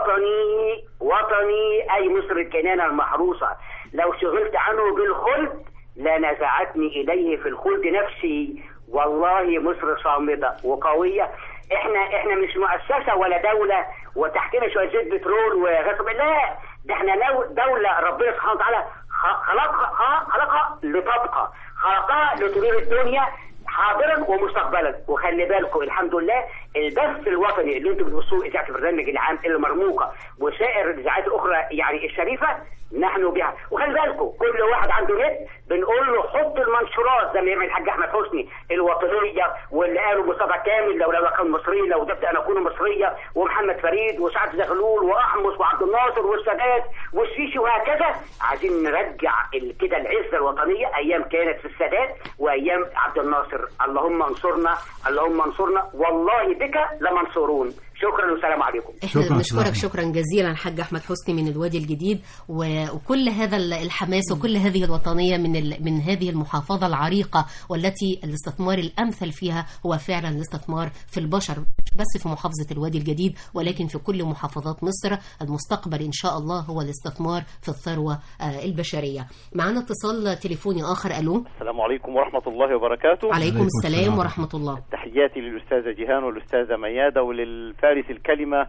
وطني وطني اي مصر الكنانه المحروسه لو شغلت عنه بالخلد لنزعتني اليه في الخلد نفسي والله مصر صامده وقويه احنا احنا مش مؤسسه ولا دوله وتحتنا شويه زيت بترول وغاز لا ده احنا لو دوله ربنا سبحانه وتعالى خ- خلقها خلقها لتبقى خلقها لتدير الدنيا حاضرا ومستقبلا وخلي بالكم الحمد لله البث الوطني اللي انتم بتبصوه اذاعه البرنامج العام المرموقه وسائر الاذاعات الاخرى يعني الشريفه نحن بها وخلي بالكم كل واحد عنده نت بنقول له حط المنشورات زي ما يعمل الحاج احمد حسني الوطنيه واللي قالوا مصطفى كامل لو لو كان مصري لو دبت انا اكون مصريه ومحمد فريد وسعد زغلول واحمص وعبد الناصر والسادات والسيسي وهكذا عايزين نرجع ال- كده العزه الوطنيه ايام كانت في السادات وايام عبد الناصر اللهم انصرنا اللهم انصرنا والله بك لمنصورون شكرا والسلام عليكم احنا شكراً بنشكرك أستاذ شكرا جزيلا الحاج احمد حسني من الوادي الجديد و- وكل هذا ال- الحماس وكل هذه الوطنيه من ال- من هذه المحافظه العريقه والتي الاستثمار الامثل فيها هو فعلا الاستثمار في البشر مش بس في محافظه الوادي الجديد ولكن في كل محافظات مصر المستقبل ان شاء الله هو الاستثمار في الثروه آه، البشريه معنا اتصال تليفوني اخر الو السلام عليكم ورحمة الله وبركاته عليكم السلام ورحمه الله تحياتي للأستاذة جيهان والأستاذة ميادة وللفارس الكلمة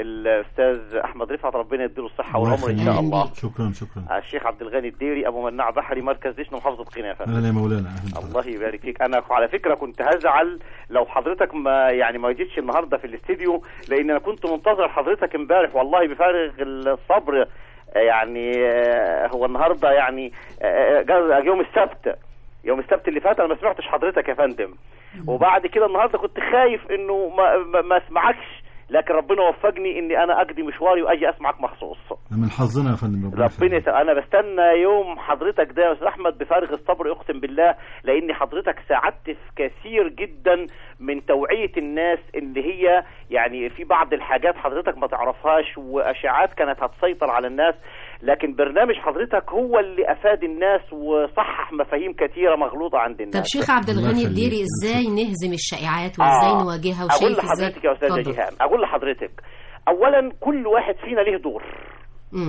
الأستاذ أحمد رفعت ربنا يديله الصحة الله والعمر إن يخليك. شاء الله شكرا شكرا الشيخ عبد الغني الديري أبو مناع بحري مركز دشن محافظة قنا فندم. اهلا يا مولانا اهلا الله يبارك فيك انا على فكره كنت هزعل لو حضرتك ما يعني ما جيتش النهارده في الاستديو لان انا كنت منتظر حضرتك امبارح والله بفارغ الصبر آه، يعني آه، هو النهارده يعني آه، جاز- يوم السبت يوم السبت اللي فات انا ما سمعتش حضرتك يا فندم وبعد كده النهارده كنت خايف انه ما, ما, ما اسمعكش لكن ربنا وفقني اني انا اقضي مشواري واجي اسمعك مخصوص من حظنا يا فندم ربنا ربنا يسأل. انا بستنى يوم حضرتك ده يا استاذ احمد بفارغ الصبر اقسم بالله لان حضرتك ساعدت في كثير جدا من توعيه الناس اللي هي يعني في بعض الحاجات حضرتك ما تعرفهاش واشاعات كانت هتسيطر على الناس لكن برنامج حضرتك هو اللي افاد الناس وصحح مفاهيم كثيره مغلوطه عند الناس طب شيخ عبد الغني الديري ازاي نهزم الشائعات وازاي آه. نواجهها اقول وشايف ازاي لحضرتك يا استاذه اتفضل. جيهان اقول لحضرتك اولا كل واحد فينا له دور مم.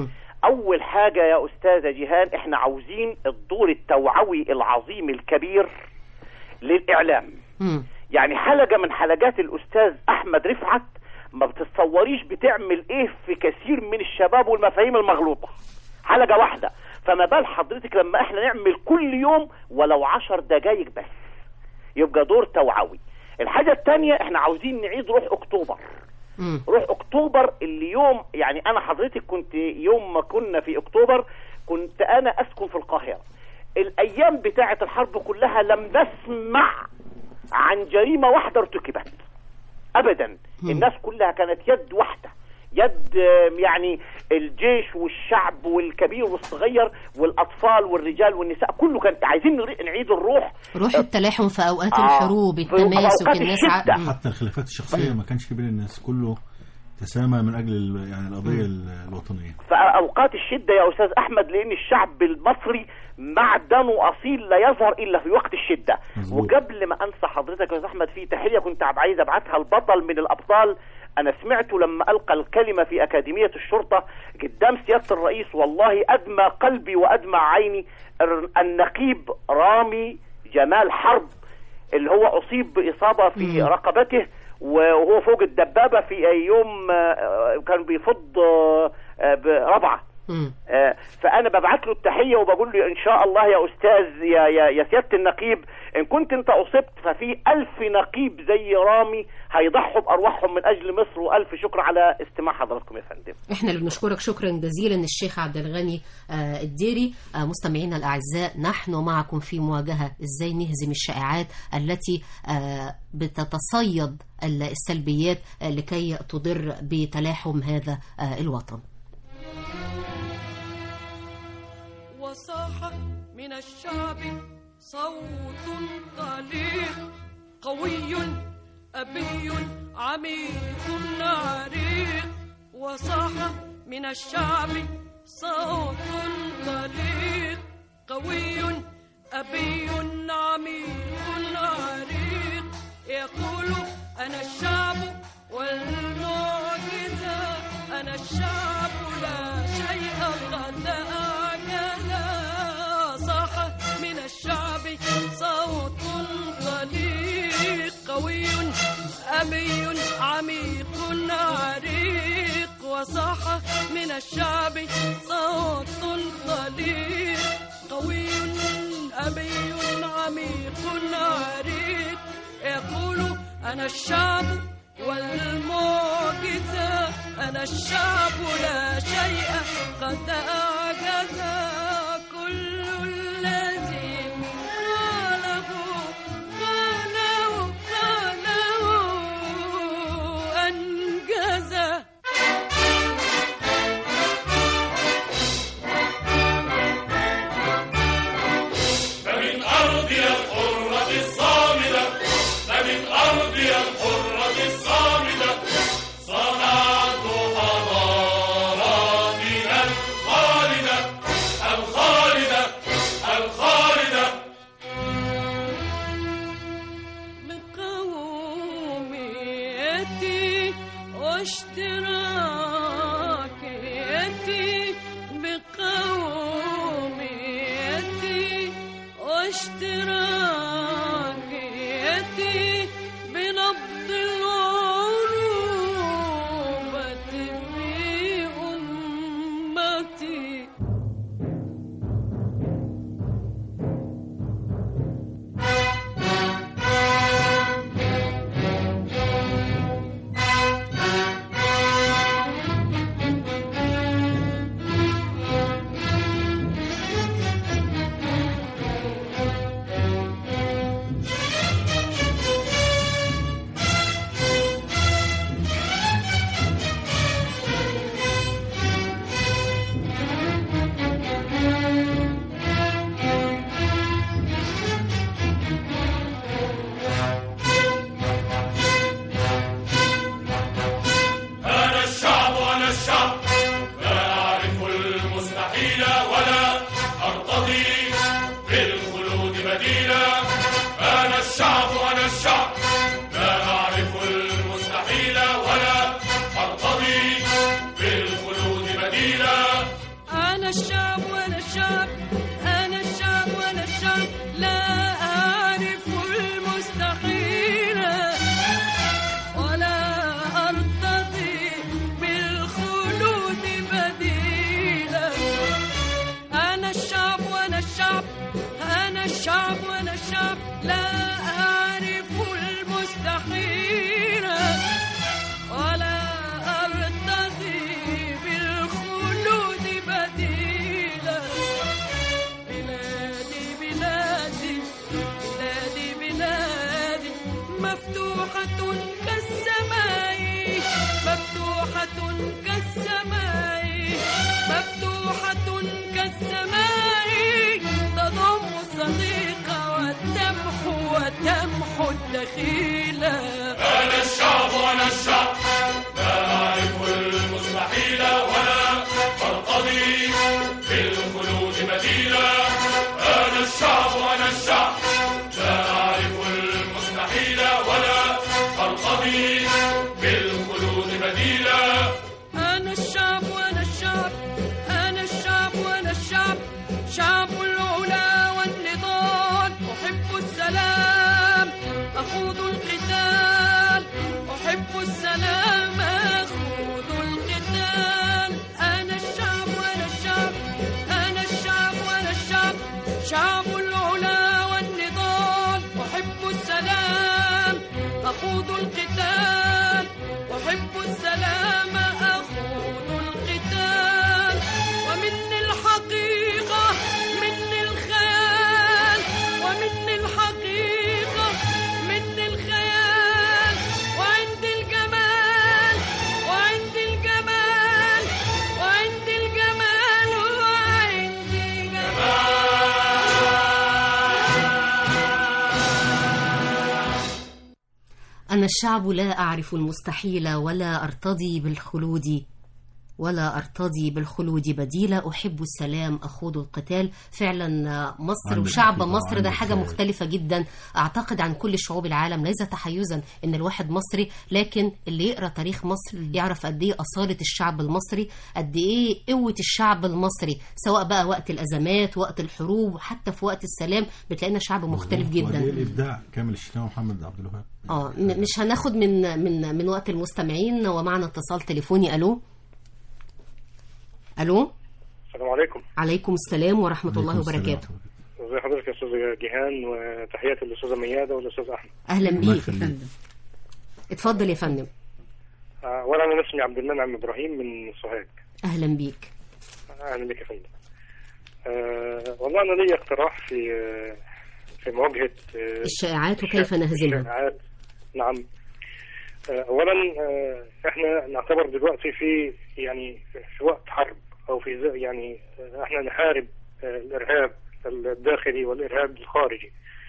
اول حاجه يا استاذه جيهان احنا عاوزين الدور التوعوي العظيم الكبير للاعلام مم. يعني حلقه من حلقات الاستاذ احمد رفعت ما بتتصوريش بتعمل ايه في كثير من الشباب والمفاهيم المغلوطه حلقه واحده فما بال حضرتك لما احنا نعمل كل يوم ولو عشر دقايق بس يبقى دور توعوي الحاجه الثانيه احنا عاوزين نعيد روح اكتوبر مم. روح اكتوبر اللي يوم يعني انا حضرتك كنت يوم ما كنا في اكتوبر كنت انا اسكن في القاهره الايام بتاعه الحرب كلها لم نسمع عن جريمه واحده ارتكبت ابدا الناس كلها كانت يد واحده يد آم، يعني الجيش والشعب والكبير والصغير والاطفال والرجال والنساء كله كانت عايزين نري- نعيد الروح روح التلاحم في اوقات آه، الحروب في التماسك أوقات الناس الشدة. ع- حتى الخلافات الشخصيه ما كانش بين الناس كله تسامى من اجل ال- يعني القضيه ال- الوطنيه في اوقات الشده يا استاذ احمد لان الشعب المصري معدنه اصيل لا يظهر الا في وقت الشده مظبوط. وقبل ما انسى حضرتك يا استاذ احمد في تحيه كنت عب- عايز ابعتها البطل من الابطال انا سمعته لما القى الكلمه في اكاديميه الشرطه قدام سياده الرئيس والله ادمى قلبي وادمى عيني الر- النقيب رامي جمال حرب اللي هو اصيب باصابه في رقبته وهو فوق الدبابه في يوم آه، كان بيفض آه، آه، بربعه مم. آه، فانا ببعت له التحيه وبقول له ان شاء الله يا استاذ يا يا, يا سياده النقيب ان كنت انت اصبت ففي ألف نقيب زي رامي هيضحوا بارواحهم من اجل مصر والف شكر على استماع حضراتكم يا فندم احنا اللي بنشكرك شكرا جزيلا الشيخ عبد الغني آه، الديري آه، مستمعينا الاعزاء نحن معكم في مواجهه ازاي نهزم الشائعات التي آه، بتتصيد ال- السلبيات آه، لكي تضر بتلاحم هذا آه، الوطن وصاح من الشعب صوت طليق قوي أبي عميق عريق وصاح من الشعب صوت طليق قوي أبي عميق عريق يقول أنا الشعب والمعجزة أنا الشعب لا شيء قد أعجزا صاح من الشعب صوت طليق قوي أبي عميق عريق وصاح من الشعب صوت طليق قوي أبي عميق عريق يقول أنا الشعب والمعجزة أنا الشعب لا شيء قد أعجز كل الذي قاله قاله قاله أنجزه فمن أرضي الحرة الصامدة فمن أرضي الحرة الصامدة صنعت حضاراتنا الخالدة الخالدة الخالدة بقوميتي واشتراكيتي بقوميتي واشتراكيتي بنبض العروبة في أمتي أنا الشعب أنا الشعب لا أعرف المستحيل ولا أرتضي بالخلود بديلا أنا الشعب أنا الشعب لا أعرف المستحيل ولا أرتضي بالخلود بديلا الشعب وانا الشعب انا الشعب وانا الشعب لا اعرف المستحيل ولا ارتضي بالخلود بديلا انا الشعب وانا الشعب انا الشعب وانا الشعب لا اعرف المستحيل ولا ارتضي بالخلود بديلا بلادي بلادي بلادي بلادي مفتوحة كالسماء مفتوحة كالسماء مفتوحة كالسماء تضم الصديق والتمحو وتمحو الدخيلة أنا الشعب وأنا الشعب لا أعرف المستحيل ولا أرتضي بالخلود بديلا أنا الشعب وأنا الشعب لا أعرف المستحيل ولا أرتضي بالخلود بديلا أنا الشعب وأنا الشعب أنا الشعب وأنا الشعب شعب العلا والنضال أحب السلام أخوض القتال أحب السلام أخوض القتال أنا الشعب وأنا الشعب أنا الشعب وأنا الشعب شعب العلا والنضال أحب السلام أخوض القتال أحب السلام أخوض القتال ومني الحقيقة مني الخيال ومني الحقيقة مني الخيال وعندي الجمال وعندي الجمال وعندي الجمال وعندي أنا الشعب لا أعرف المستحيل ولا أرتضي بالخلود ولا أرتضي بالخلود بديلا أحب السلام أخوض القتال فعلا مصر عندك وشعب حقيقة مصر ده وعندك حاجة خيال. مختلفة جدا أعتقد عن كل شعوب العالم ليس تحيزا إن الواحد مصري لكن اللي يقرأ تاريخ مصر يعرف قد إيه أصالة الشعب المصري قد إيه قوة الشعب المصري سواء بقى وقت الأزمات وقت الحروب وحتى في وقت السلام بتلاقينا شعب مختلف وقد إيه جدا الابداع كامل الشناوي ومحمد عبد الوهاب اه م- مش هناخد من من من وقت المستمعين ومعنا اتصال تليفوني الو الو السلام عليكم عليكم السلام ورحمه الله وبركاته ازي حضرتك يا استاذ جيهان وتحياتي للاستاذه مياده والاستاذ احمد اهلا الله بيك يخليك. اتفضل يا فندم آه، اولا انا اسمي عبد المنعم ابراهيم من سوهاج اهلا بيك اهلا بك يا فندم آه، والله انا لي اقتراح في آه، في مواجهه آه، الشائعات وكيف نهزمها الشائعات نعم آه، اولا آه، احنا نعتبر دلوقتي في يعني في وقت حرب او في ز- يعني آه، احنا نحارب آه، الارهاب الداخلي والارهاب الخارجي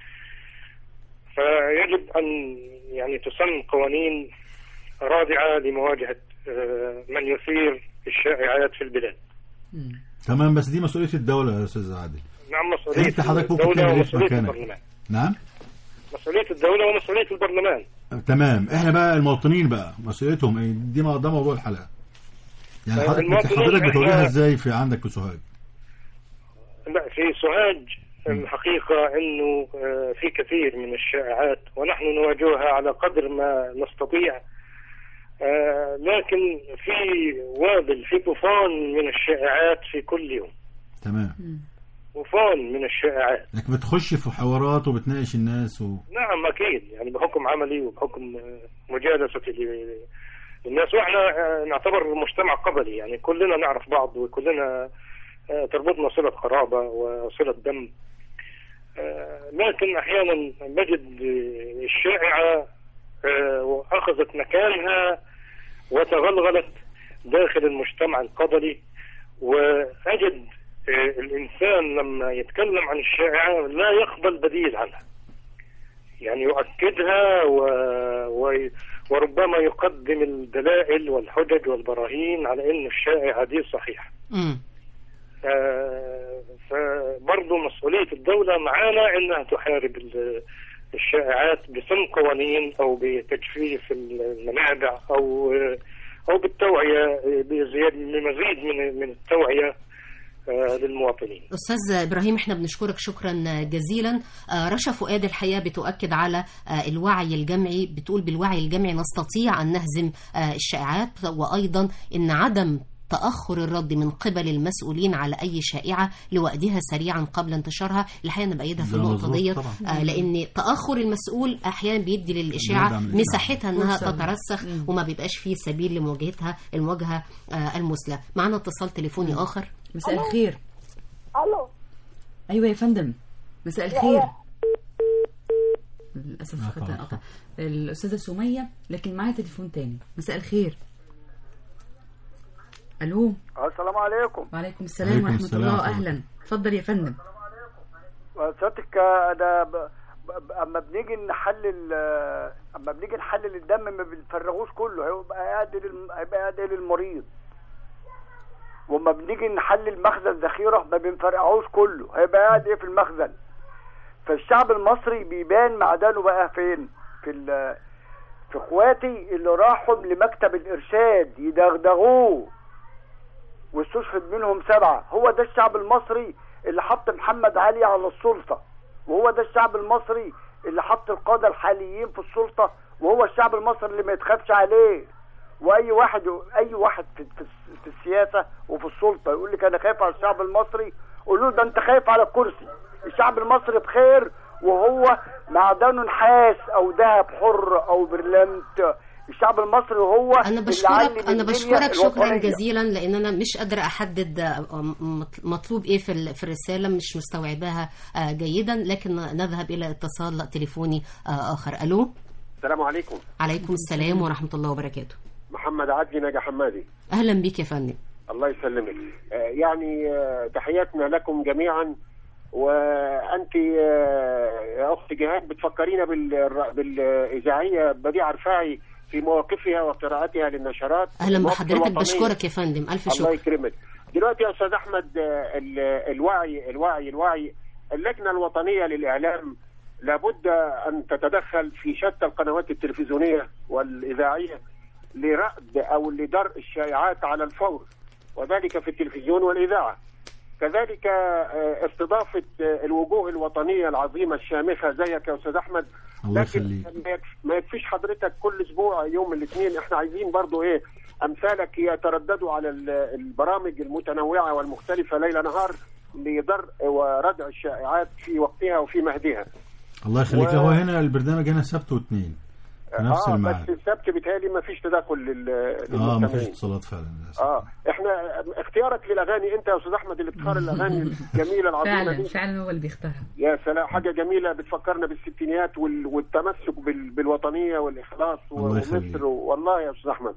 فيجب ان يعني تسن قوانين رادعه لمواجهه آه، من يثير الشائعات في البلاد تمام بس دي مسؤوليه الدوله يا استاذ عادل نعم مسؤوليه انت حضرتك ممكن الدوله تعمل ايه في ومسؤوليه مكانك البرلمان نعم مسؤوليه الدوله ومسؤوليه البرلمان تمام احنا بقى المواطنين بقى مسؤوليتهم ايه دي ما- ده موضوع الحلقه يعني آه، حضرتك المواطنين حضرتك إحنا- بتواجهها ازاي في عندك في سوهاج لا في سوهاج الحقيقة أنه آه، في كثير من الشائعات ونحن نواجهها على قدر ما نستطيع آه، لكن في وابل في طوفان من الشائعات في كل يوم تمام طوفان من الشائعات انك بتخش في حوارات وبتناقش الناس و... نعم أكيد يعني بحكم عملي وبحكم آه، مجالستي ل- للناس وإحنا آه، نعتبر مجتمع قبلي يعني كلنا نعرف بعض وكلنا آه، تربطنا صلة قرابة وصلة دم آه، لكن أحيانا نجد آه، الشائعة آه، أخذت مكانها وتغلغلت داخل المجتمع القبلي وأجد آه، الإنسان لما يتكلم عن الشائعة لا يقبل بديل عنها يعني يؤكدها و... و... وربما يقدم الدلائل والحجج والبراهين على أن الشائعة دي صحيحة امم آه، فبرضه مسؤولية الدولة معانا إنها تحارب ال- الشائعات بسن قوانين أو بتجفيف المنابع أو أو بالتوعية بزيادة بمزيد من من التوعية آه، للمواطنين استاذ ابراهيم احنا بنشكرك شكرا جزيلا آه، رشا فؤاد الحياه بتؤكد على آه، الوعي الجمعي بتقول بالوعي الجمعي نستطيع ان نهزم آه، الشائعات وايضا ان عدم تأخر الرد من قبل المسؤولين على أي شائعة لوقتها سريعا قبل انتشارها الحقيقة أنا بأيدها في ده النقطة مظبوط ديت طبعاً. آه، لأن تأخر المسؤول أحيانا بيدي للإشاعة بيدعم الإشاعة. مساحتها أنها فرصة. تترسخ وما بيبقاش فيه سبيل لمواجهتها المواجهة آه، المثلى معنا اتصال تليفوني آخر مساء الخير الو ايوه يا فندم مساء الخير للاسف خدت قطع الاستاذه سميه لكن معايا تليفون تاني مساء الخير الو السلام عليكم وعليكم السلام عليكم ورحمه السلام الله ورحمة اهلا اتفضل يا فندم سيادتك انا ب... ب... اما بنيجي نحلل اما بنيجي نحلل الدم ما بنفرغوش كله هيبقى قاعد للم... هيبقى قاعد للمريض واما بنيجي نحلل مخزن ذخيره ما بنفرقعوش كله هيبقى قاعد ايه في المخزن فالشعب المصري بيبان معدنه بقى فين في ال... في اخواتي اللي راحوا لمكتب الارشاد يدغدغوه واستشهد منهم سبعه هو ده الشعب المصري اللي حط محمد علي على السلطه وهو ده الشعب المصري اللي حط القاده الحاليين في السلطه وهو الشعب المصري اللي ما يتخافش عليه واي واحد اي واحد في, في, في السياسه وفي السلطه يقول لك انا خايف على الشعب المصري قول له ده انت خايف على الكرسي الشعب المصري بخير وهو معدنه نحاس او ذهب حر او برلنت الشعب المصري هو انا اللي بشكرك علم انا الدنيا بشكرك شكرا الوطنية. جزيلا لان انا مش قادره احدد آه، مط- مطلوب ايه في ال- في الرساله مش مستوعباها آه، جيدا لكن نذهب الى اتصال تليفوني آه، اخر الو السلام عليكم عليكم السلام ورحمه الله وبركاته محمد عدلي ناجي حمادي اهلا بيك يا فندم الله يسلمك آه، يعني آه، تحياتنا لكم جميعا وانت آه، يا اخت جهاد بتفكرينا بال- بالاذاعيه بديعه رفاعي في مواقفها وقراءتها للنشرات اهلا المواقف بحضرتك الوطنية. بشكرك يا فندم الف الله شكر يكرمك دلوقتي يا استاذ احمد آه، ال- الوعي الوعي الوعي اللجنه الوطنيه للاعلام لابد ان تتدخل في شتى القنوات التلفزيونيه والاذاعيه لرأد او لدرء الشائعات على الفور وذلك في التلفزيون والاذاعه كذلك آه، استضافه آه، الوجوه الوطنيه العظيمه الشامخه زيك يا استاذ احمد الله لكن يخليك ما يكف- ما يكفيش حضرتك كل اسبوع يوم الاثنين احنا عايزين برضو ايه امثالك يترددوا على ال- البرامج المتنوعه والمختلفه ليل نهار لدرء وردع الشائعات في وقتها وفي مهدها الله يخليك و- هو هنا البرنامج هنا سبت واثنين في نفس اه الميعاد بس السبت بيتهيألي ما فيش تدخل لل- اه ما فيش للمستمعين اتصالات فعلا اه احنا اختيارك للاغاني انت يا استاذ احمد اللي بتختار الاغاني الجميله العظيمه فعلا دي فعلا هو اللي بيختارها يا سلام حاجه جميله بتفكرنا بالستينيات وال- والتمسك بال- بالوطنيه والاخلاص الله يخليك. ومصر والله يا استاذ احمد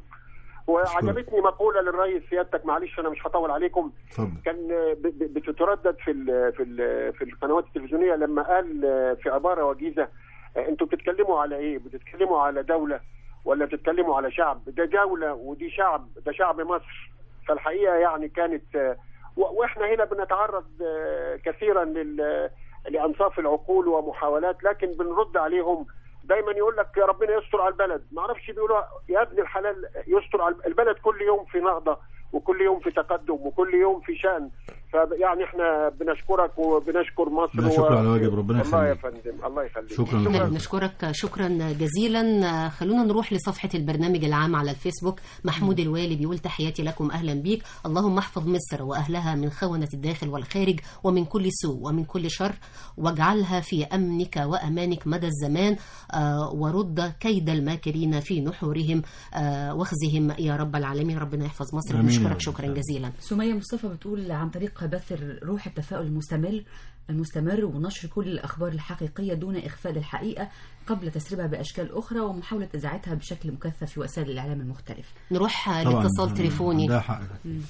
وعجبتني مقوله للرئيس سيادتك معلش انا مش هطول عليكم اتفضل كان ب- ب- بتتردد في ال في ال في القنوات التلفزيونيه لما قال في عباره وجيزه انتوا بتتكلموا على ايه؟ بتتكلموا على دوله ولا بتتكلموا على شعب؟ ده دوله ودي شعب ده شعب مصر فالحقيقه يعني كانت و- واحنا هنا بنتعرض آه، كثيرا لل لانصاف العقول ومحاولات لكن بنرد عليهم دايما يقول لك يا ربنا يستر على البلد ما اعرفش بيقولوا يا ابن الحلال يستر على البلد كل يوم في نهضه وكل يوم في تقدم وكل يوم في شان فيعني احنا بنشكرك وبنشكر مصر لا شكر على واجب، ربنا الله يا يخليك. فندم الله يخليك شكرا احنا لحضرتك. بنشكرك شكرا جزيلا آه، خلونا نروح لصفحة البرنامج العام على الفيسبوك محمود الوالي بيقول تحياتي لكم أهلا بيك اللهم احفظ مصر وأهلها من خونة الداخل والخارج ومن كل سوء ومن كل شر واجعلها في أمنك وأمانك مدى الزمان آه، ورد كيد الماكرين في نحورهم آه، واخزهم يا رب العالمين ربنا يحفظ مصر آمين يا بنشكرك رب. شكرا جزيلا سمية مصطفى بتقول عن طريق بث روح التفاؤل المستمر المستمر ونشر كل الأخبار الحقيقية دون إخفاء الحقيقة قبل تسريبها باشكال اخرى ومحاوله اذاعتها بشكل مكثف في وسائل الاعلام المختلف نروح طبعاً، لاتصال تليفوني عندها حق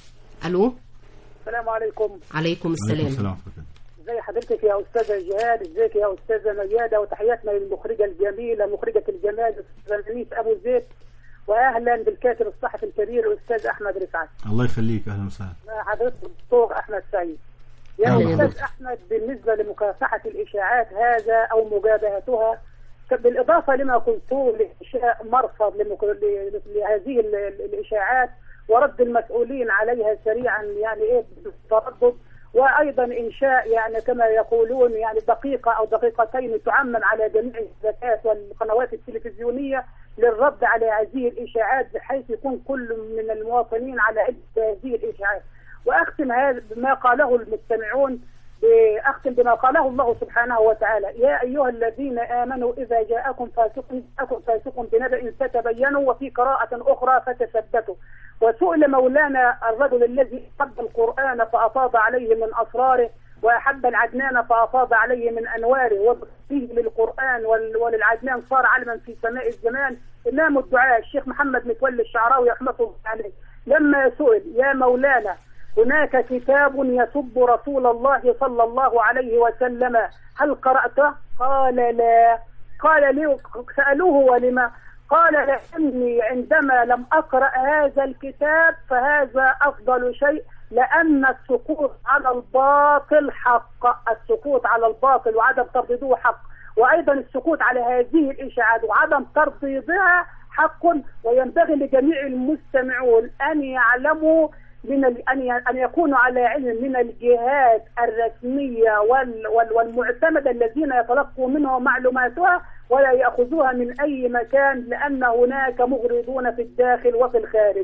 الو السلام عليكم عليكم السلام عليكم السلام ازي حضرتك يا استاذه جهاد ازيك يا استاذه مياده وتحياتنا للمخرجه الجميله مخرجه الجمال استاذه نيس ابو زيد واهلا بالكاتب الصحفي الكبير الاستاذ احمد رفعت الله يخليك اهلا وسهلا مع حضرتك الدكتور احمد سعيد يا أهلا استاذ بك. احمد بالنسبه لمكافحه الاشاعات هذا او مجابهتها بالاضافه لما قلته لانشاء مرصد لمك- ل- لهذه ال- ال- الاشاعات ورد المسؤولين عليها سريعا يعني ايه بالتردد وايضا انشاء يعني كما يقولون يعني دقيقه او دقيقتين تعمم على جميع الشبكات والقنوات التلفزيونيه للرد على هذه الاشاعات بحيث يكون كل من المواطنين على علم بهذه الاشاعات واختم هذا بما قاله المستمعون أختم بما قاله الله سبحانه وتعالى يا أيها الذين آمنوا إذا جاءكم فاسق جاءكم فاسق بنبأ فتبينوا وفي قراءة أخرى فتثبتوا وسئل مولانا الرجل الذي أحب القرآن فأفاض عليه من أسراره وأحب العدنان فأفاض عليه من أنواره وفيه للقرآن وال- وللعدنان صار علما في سماء الزمان إمام الدعاء الشيخ محمد متولي الشعراوي رحمة الله عليه لما سئل يا مولانا هناك كتاب يسب رسول الله صلى الله عليه وسلم هل قرأته؟ قال لا قال لي سألوه ولما قال لأني عندما لم أقرأ هذا الكتاب فهذا أفضل شيء لأن السقوط على الباطل حق السقوط على الباطل وعدم ترديده حق وأيضا السقوط على هذه الإشاعات وعدم ترديدها حق وينبغي لجميع المستمعون أن يعلموا من ال... أن ي... أن يكونوا على علم من الجهات الرسمية وال... وال... والمعتمدة الذين يتلقوا منهم معلوماتها ولا يأخذوها من أي مكان لأن هناك مغرضون في الداخل وفي الخارج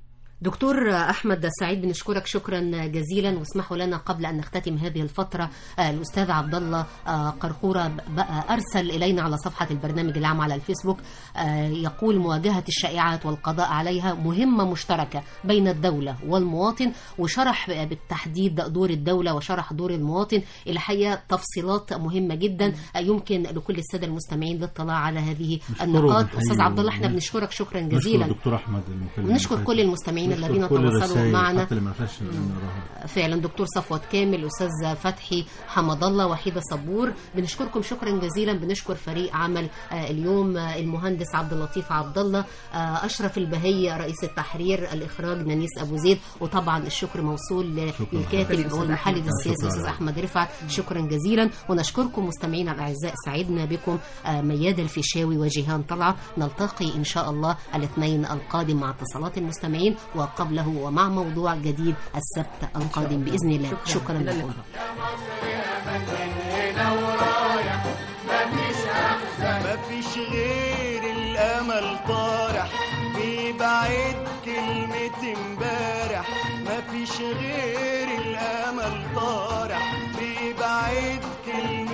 دكتور أحمد سعيد بنشكرك شكرا جزيلا واسمحوا لنا قبل أن نختتم هذه الفترة آه، الأستاذ عبد الله آه، قرقورة بقى أرسل إلينا على صفحة البرنامج العام على الفيسبوك آه، يقول مواجهة الشائعات والقضاء عليها مهمة مشتركة بين الدولة والمواطن وشرح بالتحديد دور الدولة وشرح دور المواطن الحقيقة تفصيلات مهمة جدا آه، يمكن لكل السادة المستمعين الاطلاع على هذه النقاط ونحيي أستاذ عبد الله احنا ون- بنشكرك شكرا نشكر جزيلا الدكتور احمد المكلم ونشكر الفاتح. كل المستمعين نشكر الذين كل تواصلوا الرسائل معنا حتى اللي ما فيهاش نقراها فعلا دكتور صفوت كامل استاذ فتحي حمد الله وحيده صبور بنشكركم شكرا جزيلا بنشكر فريق عمل آه، اليوم آه، المهندس عبد اللطيف عبد الله آه، اشرف البهي رئيس التحرير الاخراج نانيس ابو زيد وطبعا الشكر موصول ل- للكاتب شكراً. والمحلل شكراً. السياسي شكراً. استاذ احمد رفعت شكرا جزيلا ونشكركم مستمعينا الاعزاء سعدنا بكم آه، مياد الفيشاوي وجيهان طلعت نلتقي ان شاء الله الاثنين القادم مع اتصالات المستمعين وقبله ومع موضوع جديد السبت القادم باذن الله شكرا لكم مفيش غير الامل طارح بيبعد كلمة امبارح مفيش غير الامل طارح بيبعد كلمة